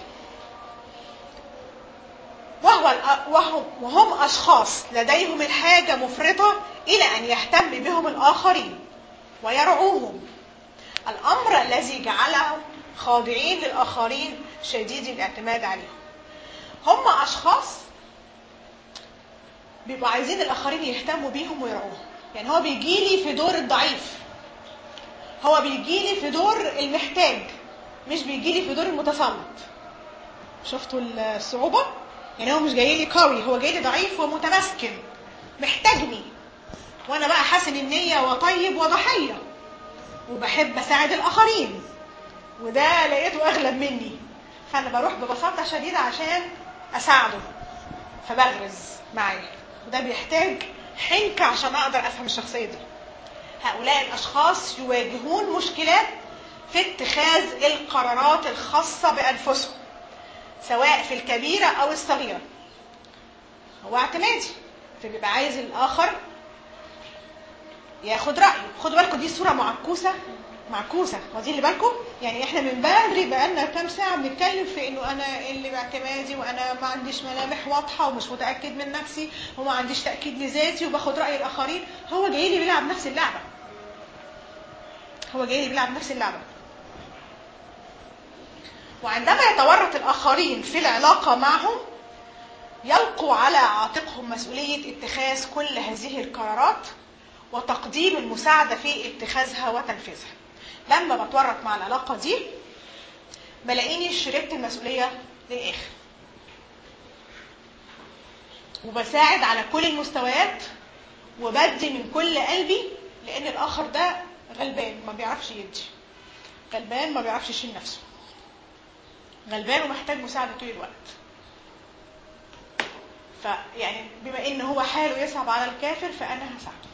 وهو الأ- وهم, وهم اشخاص لديهم الحاجه مفرطه الى ان يهتم بهم الاخرين ويرعوهم الامر الذي جعلهم خاضعين للاخرين شديد الاعتماد عليهم هم اشخاص بيبقوا عايزين الاخرين يهتموا بيهم ويرعوهم يعني هو بيجيلي في دور الضعيف هو بيجيلي في دور المحتاج مش بيجيلي في دور المتسلط شفتوا الصعوبة؟ يعني هو مش جاي لي قوي هو جاي لي ضعيف ومتمسكن محتاجني وانا بقى حسن النية وطيب وضحية وبحب اساعد الاخرين وده لقيته اغلب مني فانا بروح ببساطة شديدة عشان اساعده فبغرز معاه وده بيحتاج حنكة عشان اقدر افهم الشخصية دي هؤلاء الاشخاص يواجهون مشكلات في اتخاذ القرارات الخاصة بانفسهم سواء في الكبيرة او الصغيرة هو اعتمادي فبيبقى عايز الاخر ياخد رايه خدوا بالكم دي صوره معكوسه معكوسه واخدين بالكم يعني احنا من بدري بقالنا كام ساعه بنتكلم في انه انا اللي باعتمادي وانا ما عنديش ملامح واضحه ومش متاكد من نفسي وما عنديش تاكيد لذاتي وباخد راي الاخرين هو جاي لي بيلعب نفس اللعبه هو جاي لي بيلعب نفس اللعبه وعندما يتورط الاخرين في العلاقه معهم يلقوا على عاتقهم مسؤوليه اتخاذ كل هذه القرارات وتقديم المساعده في اتخاذها وتنفيذها لما بتورط مع العلاقه دي بلاقيني شربت المسؤوليه للاخر وبساعد على كل المستويات وبدي من كل قلبي لان الاخر ده غلبان ما بيعرفش يدي غلبان ما بيعرفش يشيل نفسه غلبان ومحتاج مساعده طول الوقت فيعني بما ان هو حاله يصعب على الكافر فانا هساعده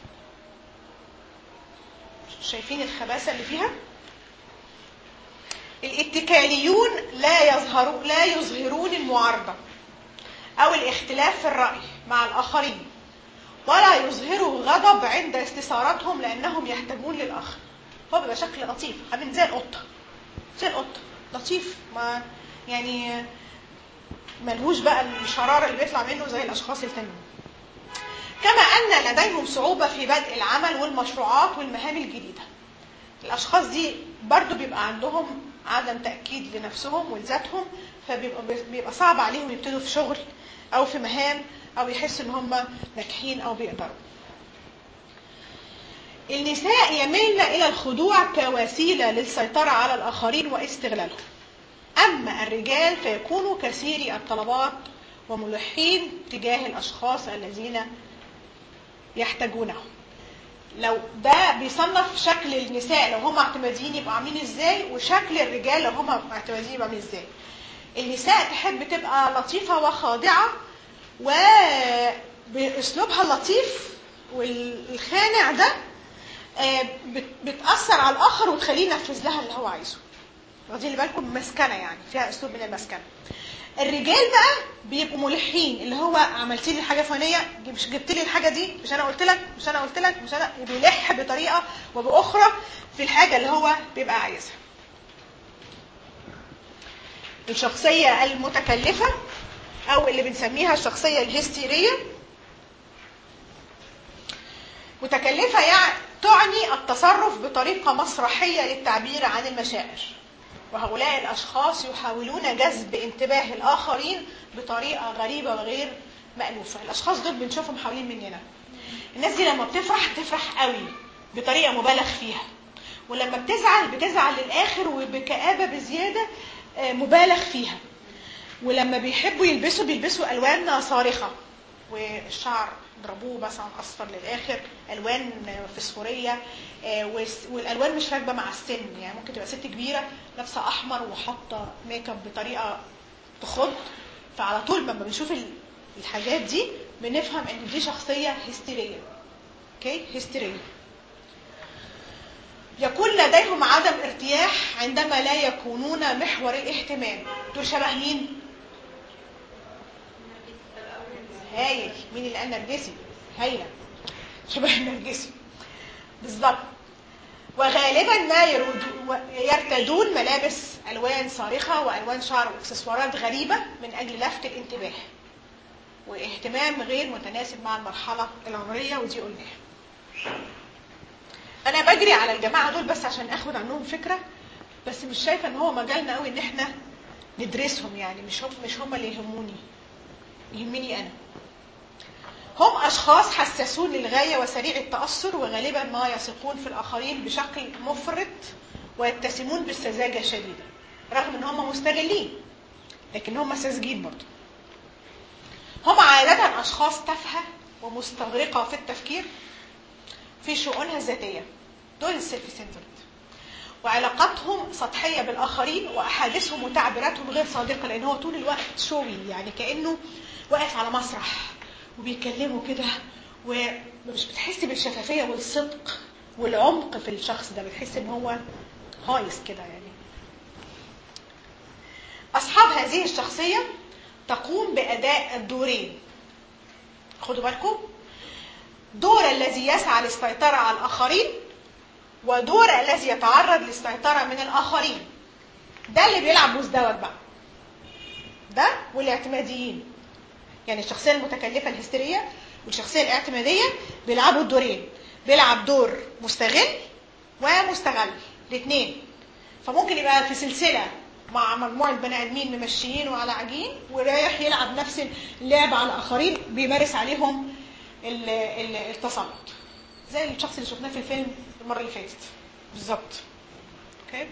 شايفين الخباثه اللي فيها الاتكاليون لا يظهرون لا يظهرون المعارضه او الاختلاف في الراي مع الاخرين ولا يظهروا غضب عند استثارتهم لانهم يحتاجون للاخر هو بيبقى شكل لطيف عامل زي القطه زي القطه لطيف ما يعني ملهوش بقى الشراره اللي بيطلع منه زي الاشخاص التانيين كما ان لديهم صعوبه في بدء العمل والمشروعات والمهام الجديده الاشخاص دي برضو بيبقى عندهم عدم تاكيد لنفسهم ولذاتهم فبيبقى بيبقى صعب عليهم يبتدوا في شغل او في مهام او يحسوا ان هم ناجحين او بيقدروا النساء يميلن الى الخضوع كوسيله للسيطره على الاخرين واستغلالهم اما الرجال فيكونوا كثيري الطلبات وملحين تجاه الاشخاص الذين يحتاجونهم لو ده بيصنف شكل النساء لو هم اعتماديين يبقوا عاملين ازاي وشكل الرجال لو هم اعتماديين يبقوا عاملين ازاي النساء تحب تبقى لطيفة وخاضعة وبأسلوبها اللطيف والخانع ده آه، بت- بتأثر على الآخر وتخليه ينفذ لها اللي هو عايزه واخدين بالكم مسكنة يعني فيها أسلوب من المسكنة الرجال بقى بيبقوا ملحين اللي هو عملتي لي الحاجه فلانيه مش جبت لي الحاجه دي مش انا قلت لك مش انا قلت لك مش انا بيلح بطريقه وباخرى في الحاجه اللي هو بيبقى عايزها الشخصيه المتكلفه او اللي بنسميها الشخصيه الهستيريه متكلفه يعني تعني التصرف بطريقه مسرحيه للتعبير عن المشاعر وهؤلاء الأشخاص يحاولون جذب انتباه الآخرين بطريقة غريبة وغير مألوفة الأشخاص دول بنشوفهم حوالين مننا الناس دي لما بتفرح تفرح قوي بطريقة مبالغ فيها ولما بتزعل بتزعل للآخر وبكآبة بزيادة آه، مبالغ فيها ولما بيحبوا يلبسوا بيلبسوا ألوان صارخة والشعر ضربوه مثلا اصفر للاخر الوان فسفوريه آه، والس- والالوان مش راكبه مع السن يعني ممكن تبقى ست كبيره لابسه احمر وحاطه ميك اب بطريقه تخض فعلى طول لما بنشوف ال- الحاجات دي بنفهم ان دي شخصيه هستيريه اوكي هستيريه يكون لديهم عدم ارتياح عندما لا يكونون محور الاهتمام دول شبه مين هايل مين اللي قال نرجسي هايله شبه النرجسي بالظبط وغالبا ما يرود- يرتدون ملابس الوان صارخه والوان شعر واكسسوارات غريبه من اجل لفت الانتباه واهتمام غير متناسب مع المرحله العمريه ودي قلناها انا بجري على الجماعه دول بس عشان اخد عنهم فكره بس مش شايفه ان هو مجالنا قوي ان احنا ندرسهم يعني مش هم مش هم اللي يهموني يهمني انا هم أشخاص حساسون للغاية وسريع التأثر وغالبا ما يثقون في الآخرين بشكل مفرط ويتسمون بالسذاجة شديدة رغم ان هم مستغلين لكن هم ساذجين برضه هم عادة أشخاص تافهة ومستغرقة في التفكير في شؤونها الذاتية دول السيلف سنترد وعلاقاتهم سطحية بالآخرين وأحاديثهم وتعبيراتهم غير صادقة لأن هو طول الوقت شوي يعني كأنه واقف على مسرح وبيكلموا كده ومش بتحسي بالشفافية والصدق والعمق في الشخص ده بتحسي ان هو هايص كده يعني أصحاب هذه الشخصية تقوم بأداء الدورين خدوا بالكم دور الذي يسعى للسيطرة على الآخرين ودور الذي يتعرض للسيطرة من الآخرين ده اللي بيلعب مزدوج بقى ده والاعتماديين يعني الشخصية المتكلفة الهستيرية والشخصية الاعتمادية بيلعبوا الدورين بيلعب دور مستغل ومستغل الاثنين فممكن يبقى في سلسلة مع مجموعة بني آدمين ممشيين وعلى عجين ورايح يلعب نفس اللعب على الآخرين بيمارس عليهم ال- ال- التسلط زي الشخص اللي شفناه في الفيلم المرة اللي فاتت بالظبط اوكي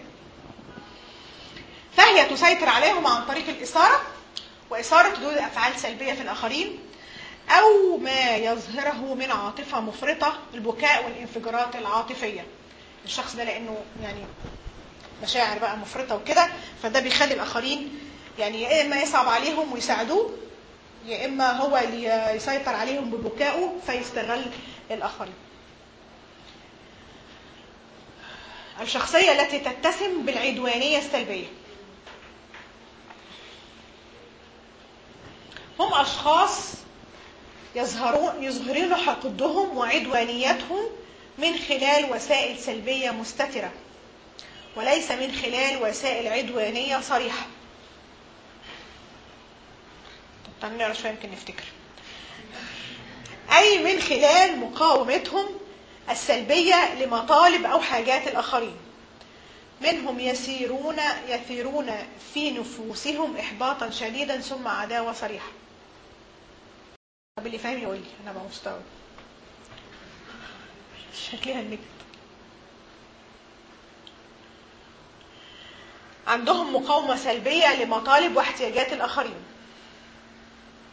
فهي تسيطر عليهم عن طريق الإثارة وإثارة ردود أفعال سلبية في الآخرين أو ما يظهره من عاطفة مفرطة البكاء والانفجارات العاطفية الشخص ده لأنه يعني مشاعر بقى مفرطة وكده فده بيخلي الآخرين يعني يا إما يصعب عليهم ويساعدوه يا إما هو اللي يسيطر عليهم ببكائه فيستغل الآخرين الشخصية التي تتسم بالعدوانية السلبية هم أشخاص يظهرون يظهرون حقدهم وعدوانيتهم من خلال وسائل سلبية مستترة وليس من خلال وسائل عدوانية صريحة طب تعالوا نقرا شوية يمكن نفتكر أي من خلال مقاومتهم السلبية لمطالب أو حاجات الآخرين منهم يسيرون يثيرون في نفوسهم إحباطا شديدا ثم عداوة صريحة طب اللي فاهم يقول لي أنا بقى مستوعب شكلها النكت عندهم مقاومة سلبية لمطالب واحتياجات الآخرين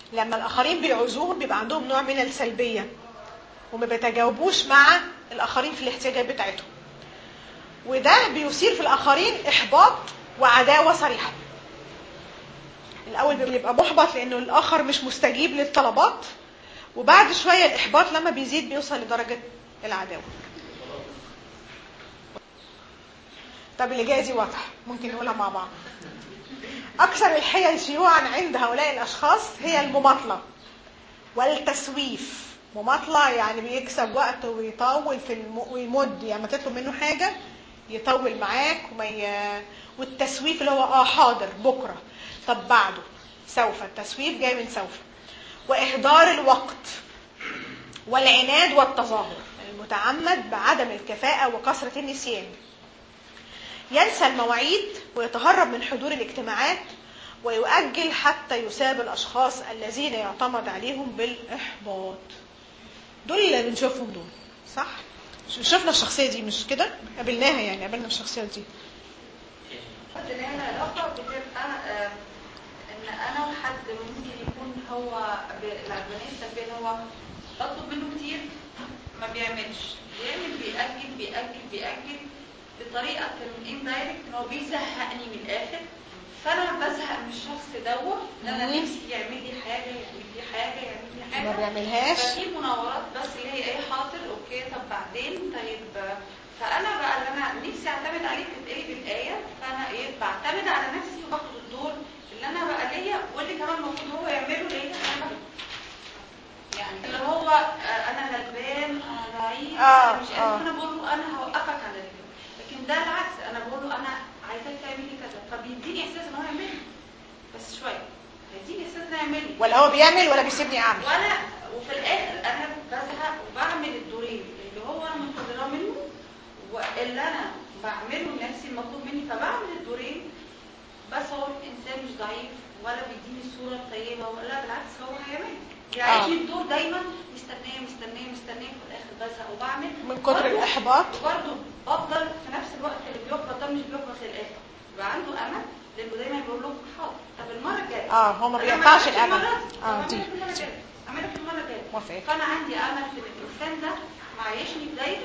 لما الاخرين بيعوزوهم بيبقى عندهم نوع من السلبيه وما بيتجاوبوش مع الاخرين في الاحتياجات بتاعتهم وده بيثير في الاخرين احباط وعداوه صريحه الاول بيبقى محبط لانه الاخر مش مستجيب للطلبات وبعد شويه الاحباط لما بيزيد بيوصل لدرجه العداوه طب اللي جايه دي واضحه ممكن نقولها مع بعض اكثر الحيل شيوعا عند هؤلاء الاشخاص هي المماطله والتسويف مماطله يعني بيكسب وقت ويطول في الم... ويمد يعني ما تطلب منه حاجه يطول معاك وما ي... والتسويف اللي هو اه حاضر بكره طب بعده سوف التسويف جاي من سوف واهدار الوقت والعناد والتظاهر المتعمد بعدم الكفاءه وكثره النسيان ينسى المواعيد ويتهرب من حضور الاجتماعات ويؤجل حتى يساب الاشخاص الذين يعتمد عليهم بالاحباط دول اللي بنشوفهم دول صح شفنا الشخصيه دي مش كده قابلناها يعني قابلنا الشخصيه دي اللي هي العلاقة بتبقى آه، ان انا وحد ممكن يكون هو ب- العدوانية السلبية اللي هو بطلب منه كتير ما بيعملش بيعمل بيأجل بيأجل بيأجل بطريقة اندايركت ان هو بيزهقني من الاخر فانا بزهق من الشخص دوت ان انا مم. نفسي يعمل لي حاجة يعمل لي حاجة يعمل لي حاجة ما بيعملهاش ففي مناورات بس اللي هي ايه حاضر اوكي طب بعدين طيب فانا بقى اللي انا نفسي اعتمد عليه بتتقلب الايه فانا ايه بعتمد على نفسي وباخد الدور اللي انا بقى ليا واللي كمان المفروض هو يعمله ليا انا باخده. يعني اللي هو آه، انا غلبان انا ضعيف آه، أنا مش آه. قادر انا بقول له انا هوقفك على رجلك لكن ده العكس انا بقول له انا عايزاك تعملي كذا فبيديني احساس ان هو يعمل بس شويه هيديني احساس ان هو يعمل ولا هو بيعمل ولا بيسيبني اعمل وانا وفي الاخر انا بزهق وبعمل الدورين اللي هو انا منتظراه منه واللي انا بعمله لنفسي المطلوب مني فبعمل الدورين بس هو انسان مش ضعيف ولا بيديني الصوره الطيبه ولا بالعكس هو هيعمل يعيشني الدور دايما مستنيه مستنيه مستنيه في الاخر بزهق وبعمل من كتر برضه- الاحباط وبرضه بفضل في نفس الوقت اللي بيحبط ده مش بيحبط للاخر يبقى عنده امل لانه دايما بيقول له حاضر طب المره الجايه اه هو ما أنا بيقطعش عملتش الامل المرة دي. اه طب دي أعملها في المرة الجاية. اعملها في المره الجايه موافقة. فانا عندي امل في إن الانسان ده معيشني في دايره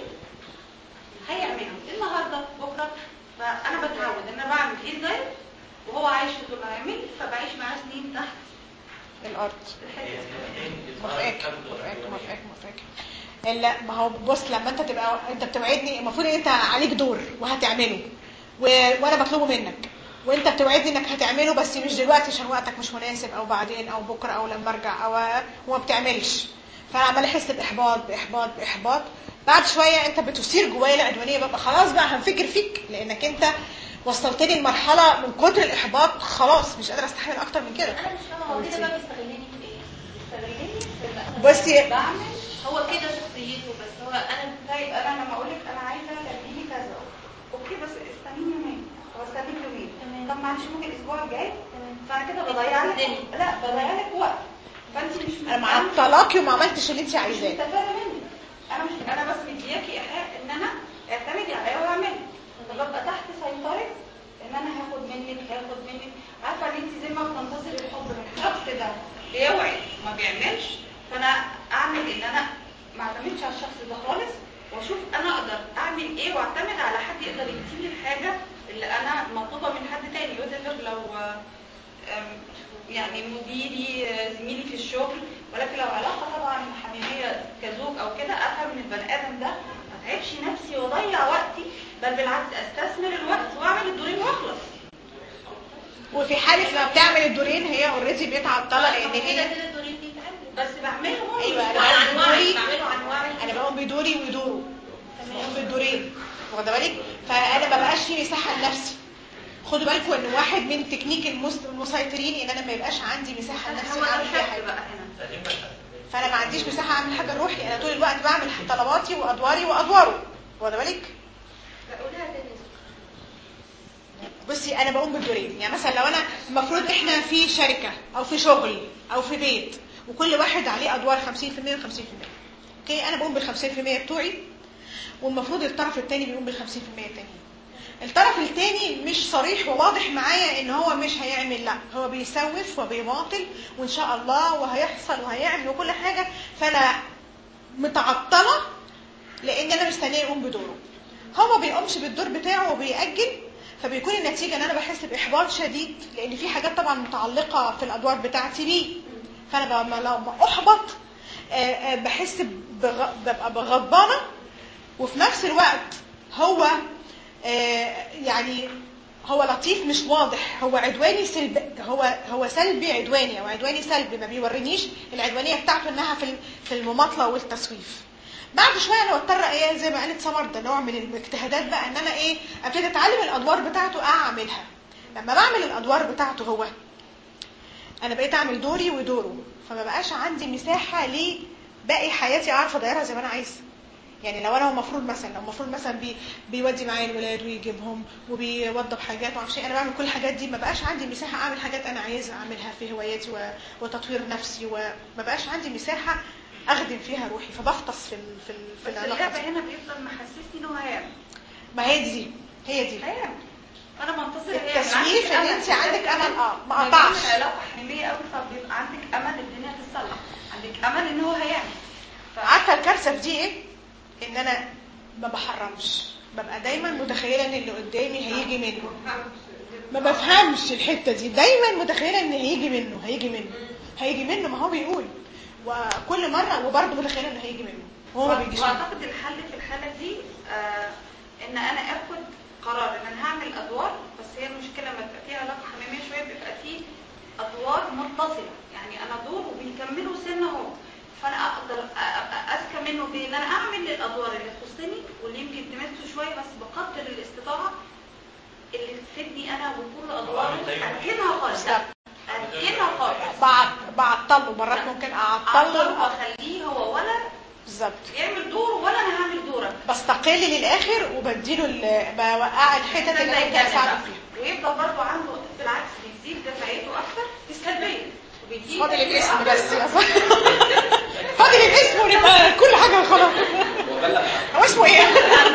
هيعمله النهارده بكره فانا بتعود ان انا بعمل ايه دايره وهو عايش في دور هيعمل فبعيش معاه سنين تحت الارض الحته دي. موافقك موافقك موافقك موافقك لا ما هو بص لما انت تبقى انت بتوعدني المفروض ان انت عليك دور وهتعمله و... وانا بطلبه منك وانت بتوعدني انك هتعمله بس مش دلوقتي عشان وقتك مش مناسب او بعدين او بكره او لما ارجع او وما بتعملش فانا عمال احس باحباط باحباط باحباط بعد شويه انت بتثير جوايا العدوانيه ببقى خلاص بقى هنفكر فيك لانك انت وصلتني لمرحله من كتر الاحباط خلاص مش قادره استحمل اكتر من كده انا مش فاهمه هو كده بقى بيستغلني في ايه؟ بيستغلني في إن أنا بصي- بعمل هو كده شخصيته بس هو انا طيب انا لما اقول لك انا عايزه تعملي كذا اوكي بس استنيني يومين طب استنيك يومين تمام. طب معلش ممكن الاسبوع الجاي تمام. فانا كده بضيع لك لا بضيع لك وقت فانت مش انا معطلاكي وما عملتش اللي انت مش عايزاه مستفاده مني انا مش انا بس مدياكي ايحاء ان انا اعتمدي عليا واعملي فببقى تحت سيطره ان انا هاخد منك هاخد منك عارفه ان انت زي ما بتنتظري الحب من الشخص ده بيوعي ما بيعملش فانا اعمل ان انا ما اعتمدش على الشخص ده خالص واشوف انا اقدر اعمل ايه واعتمد على حد يقدر يديني الحاجه اللي انا مطلوبه من حد تاني يقدر لو أم، يعني مديري آه، زميلي في الشغل ولكن لو علاقه طبعا حميميه كزوج او كده افهم ان البني ادم ده ما اتعبش نفسي واضيع وقتي بل بالعكس استثمر الوقت واعمل الدورين واخلص وفي حاله ما بتعمل الدورين هي اوريدي متعطله لان كده هي كده الدورين بيتعمل بس بعملهم ايوه انا عن بعمل وعي دوري بعمله عن وعي انا بقوم بدوري ودوره بقوم بالدورين واخده بالك فانا ما بقاش في مساحه لنفسي خدوا بالكم ان واحد من تكنيك المس- المسيطرين ان انا ما يبقاش عندي مساحه لنفسي هو ده اعمل فيها الحد حاجه بقى هنا فانا ما عنديش مساحه اعمل حاجه لروحي انا طول الوقت بعمل طلباتي وادواري وادواره واخده بالك قولها تاني بصي انا بقوم بالدورين يعني مثلا لو انا المفروض احنا في شركه او في شغل او في بيت وكل واحد عليه ادوار 50% و50% اوكي انا بقوم بال 50% بتوعي والمفروض الطرف الثاني بيقوم بال 50% التانيين الطرف التاني مش صريح وواضح معايا ان هو مش هيعمل لا هو بيسوف وبيماطل وان شاء الله وهيحصل وهيعمل وكل حاجه فانا متعطله لان انا مستنيه يقوم بدوره هو ما بيقومش بالدور بتاعه وبيأجل فبيكون النتيجه ان انا بحس باحباط شديد لان في حاجات طبعا متعلقه في الادوار بتاعتي بيه فانا ب- لما احبط آه، آه، بحس بغ- ببقى غضبانه وفي نفس الوقت هو آه، يعني هو لطيف مش واضح هو عدواني سلب هو هو سلبي عدواني او عدواني سلبي ما بيورينيش العدوانيه بتاعته انها في ال- في المماطله والتسويف بعد شويه انا بضطر ايه زي ما قالت سمر ده نوع من الاجتهادات بقى ان انا ايه ابتدي اتعلم الادوار بتاعته اعملها لما بعمل الادوار بتاعته هو انا بقيت اعمل دوري ودوره فما بقاش عندي مساحه لباقي حياتي اعرف ادايرها زي ما انا عايزه يعني لو انا المفروض مثلا لو المفروض مثلا بي بيودي معايا الولاد ويجيبهم وبيوضب حاجات ومعرفش إيه، انا بعمل كل الحاجات دي ما بقاش عندي مساحه اعمل حاجات انا عايزه اعملها في هواياتي و- وتطوير نفسي وما بقاش عندي مساحه اخدم فيها روحي فبغطس في ال- في ال- في بس العلاقه اللعبه دي هنا بيفضل محسسني ان هو هيعمل ما هي دي هي دي هيعمل انا منتظره التسويف ان انت عندك امل اه ما ما قطعش العلاقه حميميه قوي فبيبقى عندك امل الدنيا تتصلح عندك امل ان هو هيعمل ف... عارفه الكارثه في دي ايه؟ ان انا ما بحرمش ببقى دايما متخيله ان اللي قدامي هيجي منه ما بفهمش الحته دي دايما متخيله ان هيجي منه هيجي منه هيجي منه ما هو بيقول وكل مره وبرضه متخيله انه هيجي منه وهو ما بيجيش منه. واعتقد الحل في الحاله دي آه ان انا اخد قرار ان انا هعمل ادوار بس هي المشكله لما تبقى فيها علاقه حميميه شويه بيبقى فيه ادوار متصله يعني انا دور وبيكملوا سنه اهو فانا اقدر أ- أ- اذكى منه في ان انا اعمل الادوار اللي تخصني واللي يمكن تمسه شويه بس بقدر الاستطاعه اللي تفيدني انا وكل ادواره اركنها خالص لا اركنها خالص بعط- بعطله مرات ممكن اعطله اعطله واخليه هو ولا بالظبط يعمل دور ولا انا هعمل دورك بستقل للاخر وبديله ال- بوقع الحتت اللي انا ممكن اساعده فيها ويفضل برضه عنده بالعكس بيزيد دفعته اكتر في السلبيه وبيديه فاضل تأثير الاسم أكتر. بس يا صاحبي فاضل الاسم ونبقى كل حاجه خلاص هو اسمه ايه؟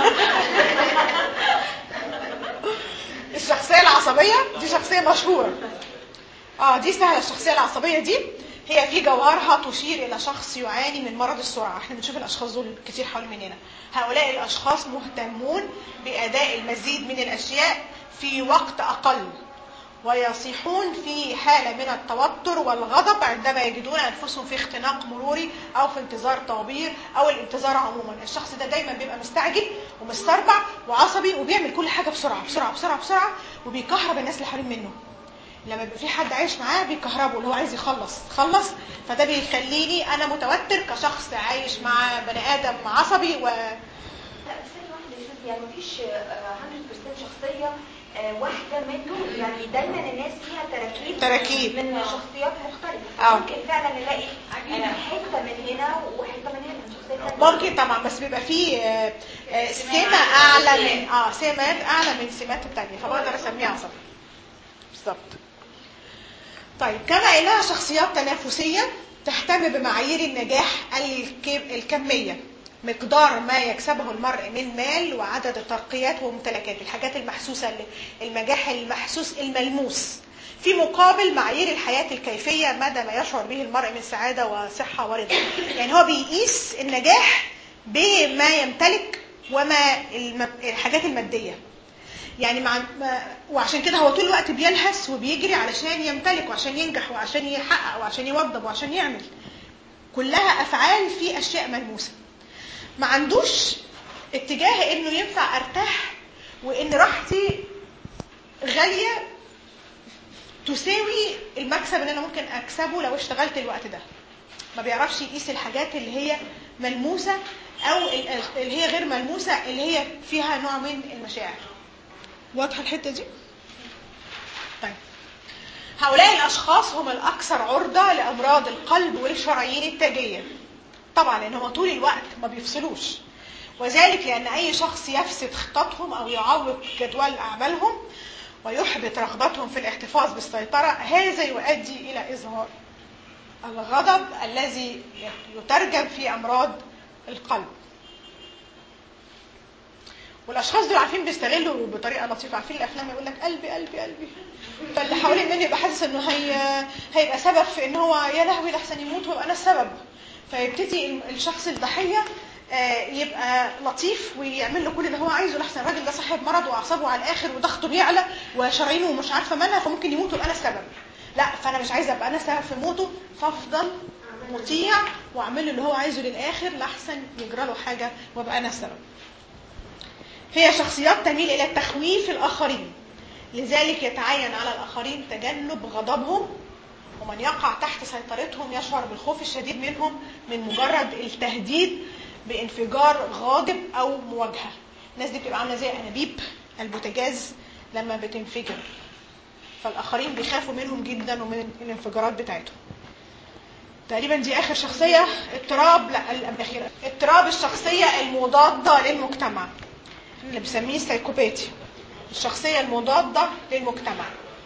الشخصيه العصبيه دي شخصيه مشهوره اه دي سهله الشخصيه العصبيه دي هي في جوهرها تشير الى شخص يعاني من مرض السرعه احنا بنشوف الاشخاص دول كتير حول مننا هؤلاء الاشخاص مهتمون باداء المزيد من الاشياء في وقت اقل ويصيحون في حالة من التوتر والغضب عندما يجدون أنفسهم في اختناق مروري أو في انتظار طوابير أو الانتظار عموما الشخص ده دايما بيبقى مستعجل ومستربع وعصبي وبيعمل كل حاجة بسرعة بسرعة بسرعة بسرعة وبيكهرب الناس اللي حوالين منه لما بيبقى في حد عايش معاه بيكهربه اللي هو عايز يخلص خلص فده بيخليني انا متوتر كشخص عايش مع بني ادم عصبي و لا بس ثانية واحدة يا استاذ يعني مفيش آه، 100% شخصية آه، واحدة منه يعني دايما الناس فيها تراكيب تراكيب. من شخصيات مختلفة آه. ممكن فعلا نلاقي آه، حتة من هنا وحتة من هنا من شخصية تانية ممكن طبعا بس بيبقى فيه آه، آه، سمة اعلى من اه سمات اعلى من سمات التانية فبقدر اسميها عصبي بالظبط طيب كما انها شخصيات تنافسية تهتم بمعايير النجاح الك- الكمية مقدار ما يكسبه المرء من مال وعدد الترقيات وممتلكات الحاجات المحسوسة اللي- النجاح المحسوس الملموس في مقابل معايير الحياة الكيفية مدى ما يشعر به المرء من سعادة وصحة ورضا يعني هو بيقيس النجاح بما يمتلك وما الم- الحاجات المادية يعني مع ما- وعشان كده هو طول الوقت بيلهث وبيجري علشان يمتلك وعشان ينجح وعشان يحقق وعشان يوظف وعشان يعمل كلها افعال في اشياء ملموسه ما عندوش اتجاه انه ينفع ارتاح وان راحتي غاليه تساوي المكسب اللي انا ممكن اكسبه لو اشتغلت الوقت ده ما بيعرفش يقيس الحاجات اللي هي ملموسه او ال- اللي هي غير ملموسه اللي هي فيها نوع من المشاعر واضحه الحته دي طيب هؤلاء الاشخاص هم الاكثر عرضه لامراض القلب والشرايين التاجيه طبعا لان هم طول الوقت ما بيفصلوش وذلك لان اي شخص يفسد خططهم او يعوق جدول اعمالهم ويحبط رغبتهم في الاحتفاظ بالسيطره هذا يؤدي الى اظهار الغضب الذي يترجم في امراض القلب والاشخاص دول عارفين بيستغلوا بطريقه لطيفه عارفين الافلام يقول لك قلبي قلبي قلبي فاللي حوالين مني يبقى حاسس انه هي هيبقى سبب في ان هو يا لهوي ده احسن يموت ويبقى انا السبب فيبتدي الشخص الضحيه آه، يبقى لطيف ويعمل له كل اللي هو عايزه لحسن الراجل ده صاحب مرض واعصابه على الاخر وضغطه بيعلى وشرايينه مش عارفه مالها فممكن يموت ويبقى انا السبب لا فانا مش عايزه ابقى انا السبب في موته فافضل مطيع واعمل له اللي هو عايزه للاخر لحسن يجرى له حاجه وابقى انا السبب هي شخصيات تميل الى تخويف الاخرين لذلك يتعين على الاخرين تجنب غضبهم ومن يقع تحت سيطرتهم يشعر بالخوف الشديد منهم من مجرد التهديد بانفجار غاضب او مواجهه الناس دي بتبقى عامله زي انابيب البوتاجاز لما بتنفجر فالاخرين بيخافوا منهم جدا ومن الانفجارات بتاعتهم تقريبا دي اخر شخصيه اضطراب لا الاخيره اضطراب الشخصيه المضاده للمجتمع اللي بنسميه السايكوباتي الشخصيه المضاده للمجتمع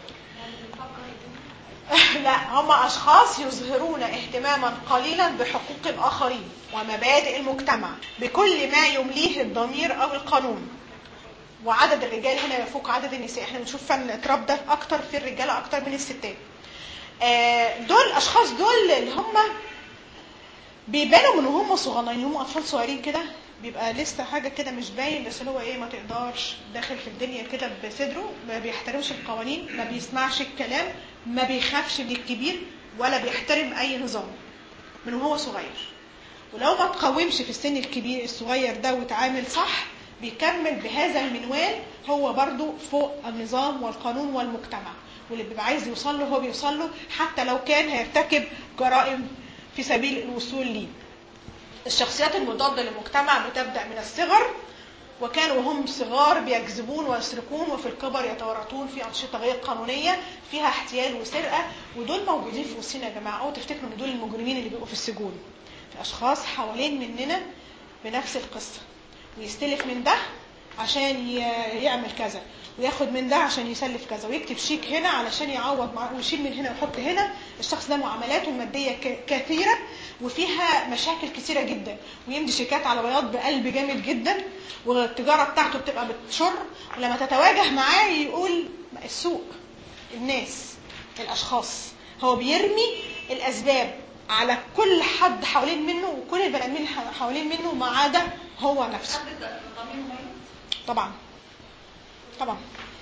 لا هم اشخاص يظهرون اهتماما قليلا بحقوق الاخرين ومبادئ المجتمع بكل ما يمليه الضمير او القانون وعدد الرجال هنا يفوق عدد النساء احنا بنشوف فن الاضطراب ده اكتر في الرجاله اكتر من الستات آه، دول الاشخاص دول اللي هم بيبانوا من وهم صغننين هم اطفال صغيرين كده بيبقى لسه حاجه كده مش باين بس اللي هو ايه ما تقدرش داخل في الدنيا كده بصدره ما بيحترمش القوانين ما بيسمعش الكلام ما بيخافش من الكبير ولا بيحترم اي نظام من وهو صغير ولو ما تقاومش في السن الكبير الصغير ده وتعامل صح بيكمل بهذا المنوال هو برضو فوق النظام والقانون والمجتمع واللي بيبقى عايز يوصل له هو بيوصل له حتى لو كان هيرتكب جرائم في سبيل الوصول ليه الشخصيات المضادة للمجتمع بتبدأ من الصغر وكانوا وهم صغار بيكذبون ويسرقون وفي الكبر يتورطون في أنشطة غير قانونية فيها احتيال وسرقة ودول موجودين في وسطنا يا جماعة أو تفتكروا إن دول المجرمين اللي بيبقوا في السجون في أشخاص حوالين مننا بنفس القصة ويستلف من ده عشان ي- يعمل كذا وياخد من ده عشان يسلف كذا ويكتب شيك هنا علشان يعوض مع ويشيل من هنا ويحط هنا الشخص ده معاملاته الماديه ك- كثيره وفيها مشاكل كثيره جدا ويمضي شيكات على بياض بقلب جامد جدا والتجاره بتاعته بتبقى بتشر ولما تتواجه معاه يقول السوق الناس الاشخاص هو بيرمي الاسباب على كل حد حوالين منه وكل البني ادمين حوالين منه ما عدا هو نفسه حد ضميره ميت طبعا طبعا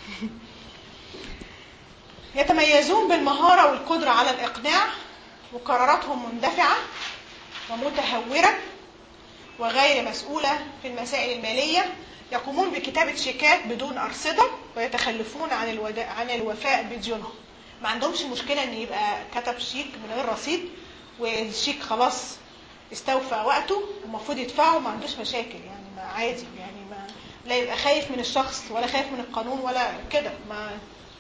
يتميزون بالمهارة والقدرة على الإقناع وقراراتهم مندفعة ومتهورة وغير مسؤولة في المسائل المالية يقومون بكتابة شيكات بدون أرصدة ويتخلفون عن الودا... عن الوفاء بديونهم ما عندهمش مشكلة إن يبقى كتب شيك من غير رصيد والشيك خلاص استوفى وقته ومفروض يدفعه ما عندوش مشاكل يعني ما عادي يعني ما لا يبقى خايف من الشخص ولا خايف من القانون ولا كده ما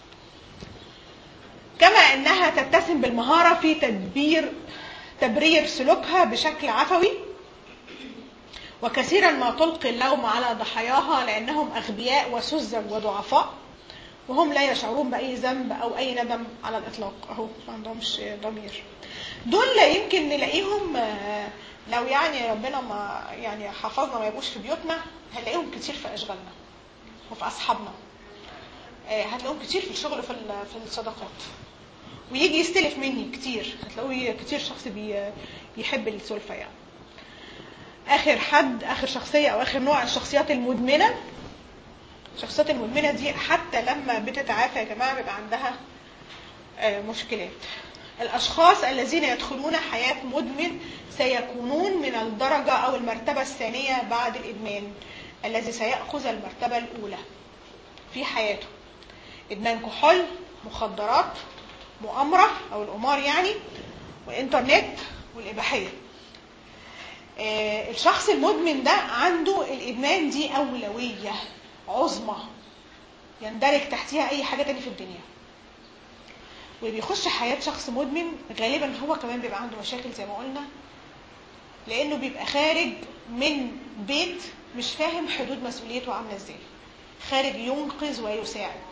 كما انها تتسم بالمهاره في تدبير تبرير سلوكها بشكل عفوي وكثيرا ما تلقي اللوم على ضحاياها لانهم اغبياء وسذج وضعفاء وهم لا يشعرون باي ذنب او اي ندم على الاطلاق اهو ما عندهمش ضمير دول يمكن نلاقيهم آه، لو يعني ربنا ما يعني حفظنا ما يبقوش في بيوتنا هنلاقيهم كتير في اشغالنا وفي اصحابنا آه، هتلاقيهم كتير في الشغل في ال- في الصداقات ويجي يستلف مني كتير هتلاقوه كتير شخص بي يحب السلفة يعني اخر حد اخر شخصية او اخر نوع الشخصيات المدمنة الشخصيات المدمنة دي حتى لما بتتعافى يا جماعة بيبقى عندها آه، مشكلات الأشخاص الذين يدخلون حياة مدمن سيكونون من الدرجة أو المرتبة الثانية بعد الإدمان الذي سيأخذ المرتبة الأولى في حياته إدمان كحول مخدرات مؤامرة أو القمار يعني وإنترنت والإباحية آه، الشخص المدمن ده عنده الإدمان دي أولوية عظمى يندرج تحتها أي حاجة تاني في الدنيا واللي بيخش حياة شخص مدمن غالبا هو كمان بيبقى عنده مشاكل زي ما قلنا لأنه بيبقى خارج من بيت مش فاهم حدود مسؤوليته عاملة ازاي خارج ينقذ ويساعد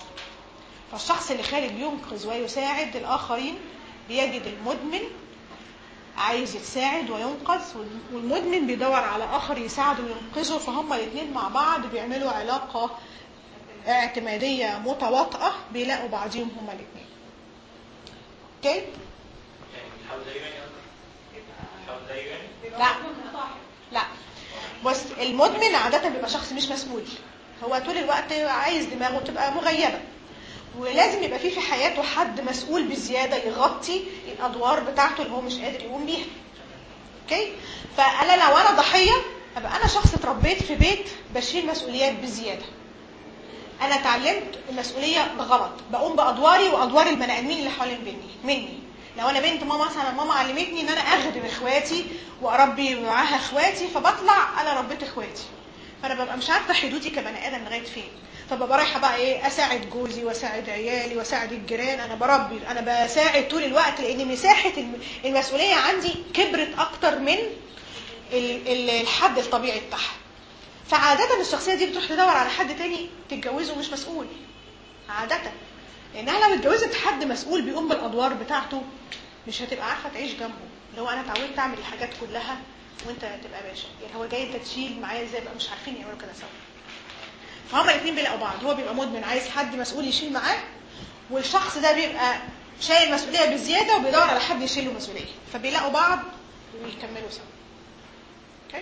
فالشخص اللي خارج ينقذ ويساعد الآخرين بيجد المدمن عايز يتساعد وينقذ والمدمن بيدور على اخر يساعده وينقذه فهم الاثنين مع بعض بيعملوا علاقه اعتماديه متواطئه بيلاقوا بعضهم هما الاثنين اوكي يعني بتحاول زيه يعني بتحاول زيه يعني لا لا بص المدمن عادة بيبقى شخص مش مسؤول هو طول الوقت عايز دماغه تبقى مغيبة ولازم يبقى فيه في حياته حد مسؤول بزيادة يغطي الأدوار بتاعته اللي هو مش قادر يقوم بيها اوكي فأنا لو أنا ضحية أبقى أنا شخص اتربيت في بيت بشيل مسؤوليات بزيادة أنا اتعلمت المسؤولية غلط بقوم بأدواري وأدوار البني آدمين اللي حوالين مني مني لو انا بنت ماما مثلا ماما علمتني ان انا اخدم اخواتي واربي معاها اخواتي فبطلع انا ربيت اخواتي فانا ببقى مش عارفه حدودي كبني ادم لغايه فين فببقى رايحه بقى ايه اساعد جوزي واساعد عيالي واساعد الجيران انا بربي انا بساعد طول الوقت لان مساحه الم- المسؤوليه عندي كبرت اكتر من ال- ال- الحد الطبيعي بتاعها فعاده الشخصيه دي بتروح تدور على حد تاني تتجوزه مش مسؤول عاده لانها لو اتجوزت حد مسؤول بيقوم بالادوار بتاعته مش هتبقى عارفه تعيش جنبه اللي هو انا اتعودت اعمل الحاجات كلها وانت تبقى باشا يعني هو جاي انت تشيل معايا ازاي بقى مش عارفين يعملوا كده سوا فهما الاثنين بيلاقوا بعض هو بيبقى مدمن عايز حد مسؤول يشيل معاه والشخص ده بيبقى شايل مسؤوليه بزياده وبيدور على حد يشيل له مسؤوليه فبيلاقوا بعض ويكملوا سوا اوكي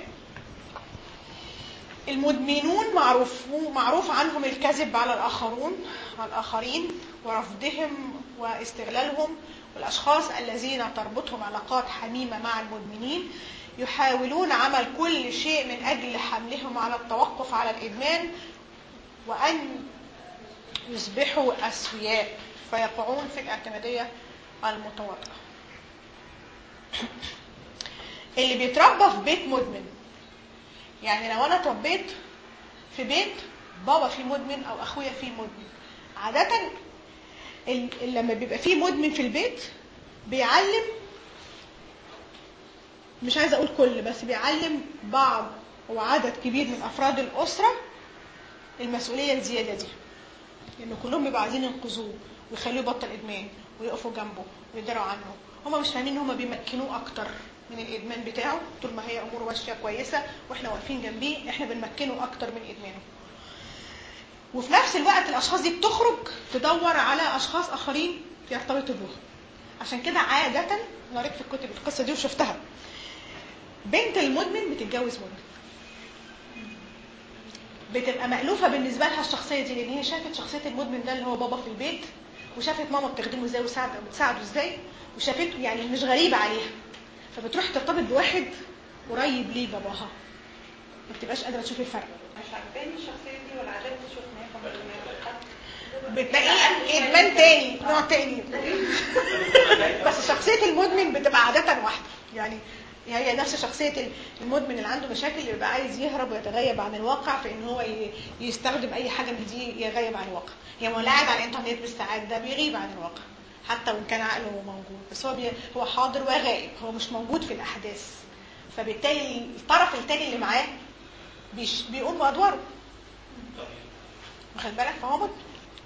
المدمنون معروف معروف عنهم الكذب على الآخرون على الآخرين ورفضهم واستغلالهم والأشخاص الذين تربطهم علاقات حميمة مع المدمنين يحاولون عمل كل شيء من أجل حملهم على التوقف على الإدمان وأن يصبحوا أسوياء فيقعون في الاعتمادية المتواطئة اللي بيتربى في بيت مدمن يعني لو انا اتربيت في بيت بابا فيه مدمن او اخويا فيه مدمن عادة ال- ال- لما بيبقى فيه مدمن في البيت بيعلم مش عايزه اقول كل بس بيعلم بعض وعدد كبير من افراد الاسره المسؤوليه الزياده دي لان كلهم بيبقوا عايزين ينقذوه ويخلوه يبطل ادمان ويقفوا جنبه ويداروا عنه هما مش فاهمين ان هما بيمكنوه اكتر من الادمان بتاعه طول ما هي اموره ماشيه كويسه واحنا واقفين جنبيه احنا بنمكنه اكتر من ادمانه وفي نفس الوقت الاشخاص دي بتخرج تدور على اشخاص اخرين يرتبطوا بهم عشان كده عاده أنا قريت في الكتب القصه دي وشفتها بنت المدمن بتتجوز مدمن بتبقى مألوفة بالنسبة لها الشخصية دي لأن هي شافت شخصية المدمن ده اللي هو بابا في البيت وشافت ماما بتخدمه ازاي وساعد بتساعده ازاي وشافته يعني مش غريبة عليها فبتروح ترتبط بواحد قريب ليه باباها ما بتبقاش قادرة تشوف الفرق مش عاجباني الشخصيه دي ولا عجبني شفناها فما بتلاقيه ادمان تاني نوع تاني بس شخصيه المدمن بتبقى عاده واحده يعني هي نفس شخصيه المدمن اللي عنده مشاكل اللي بيبقى عايز يهرب ويتغيب عن الواقع في ان هو ي- يستخدم اي حاجه من دي يغيب عن الواقع يعني هو لا قاعد على الانترنت بالساعات ده بيغيب عن الواقع حتى وان كان عقله موجود بس هو بي... هو حاضر وغائب هو مش موجود في الاحداث فبالتالي الطرف التاني اللي معاه بيش... بيقوم بادواره واخد بالك فهو مدمن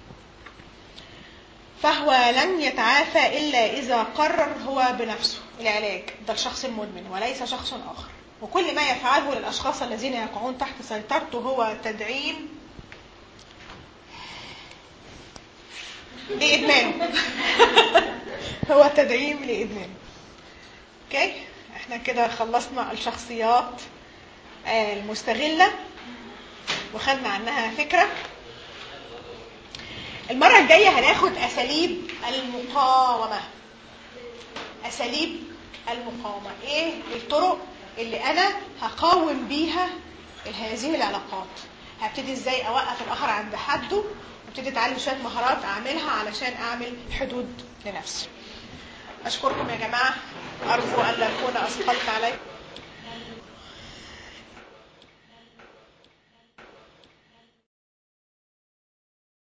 فهو لن يتعافى إلا إذا قرر هو بنفسه العلاج ده الشخص المدمن وليس شخص آخر وكل ما يفعله للأشخاص الذين يقعون تحت سيطرته هو تدعيم لإدمانه هو تدعيم لإدمانه اوكي احنا كده خلصنا الشخصيات آه، المستغلة وخدنا عنها فكرة المرة الجاية هناخد أساليب المقاومة أساليب المقاومة إيه الطرق اللي أنا هقاوم بيها هذه العلاقات هبتدي إزاي أوقف الآخر عند حده وابتدي أتعلم شوية مهارات أعملها علشان أعمل حدود لنفسي أشكركم يا جماعة أرجو أن لا أكون أثقلت عليكم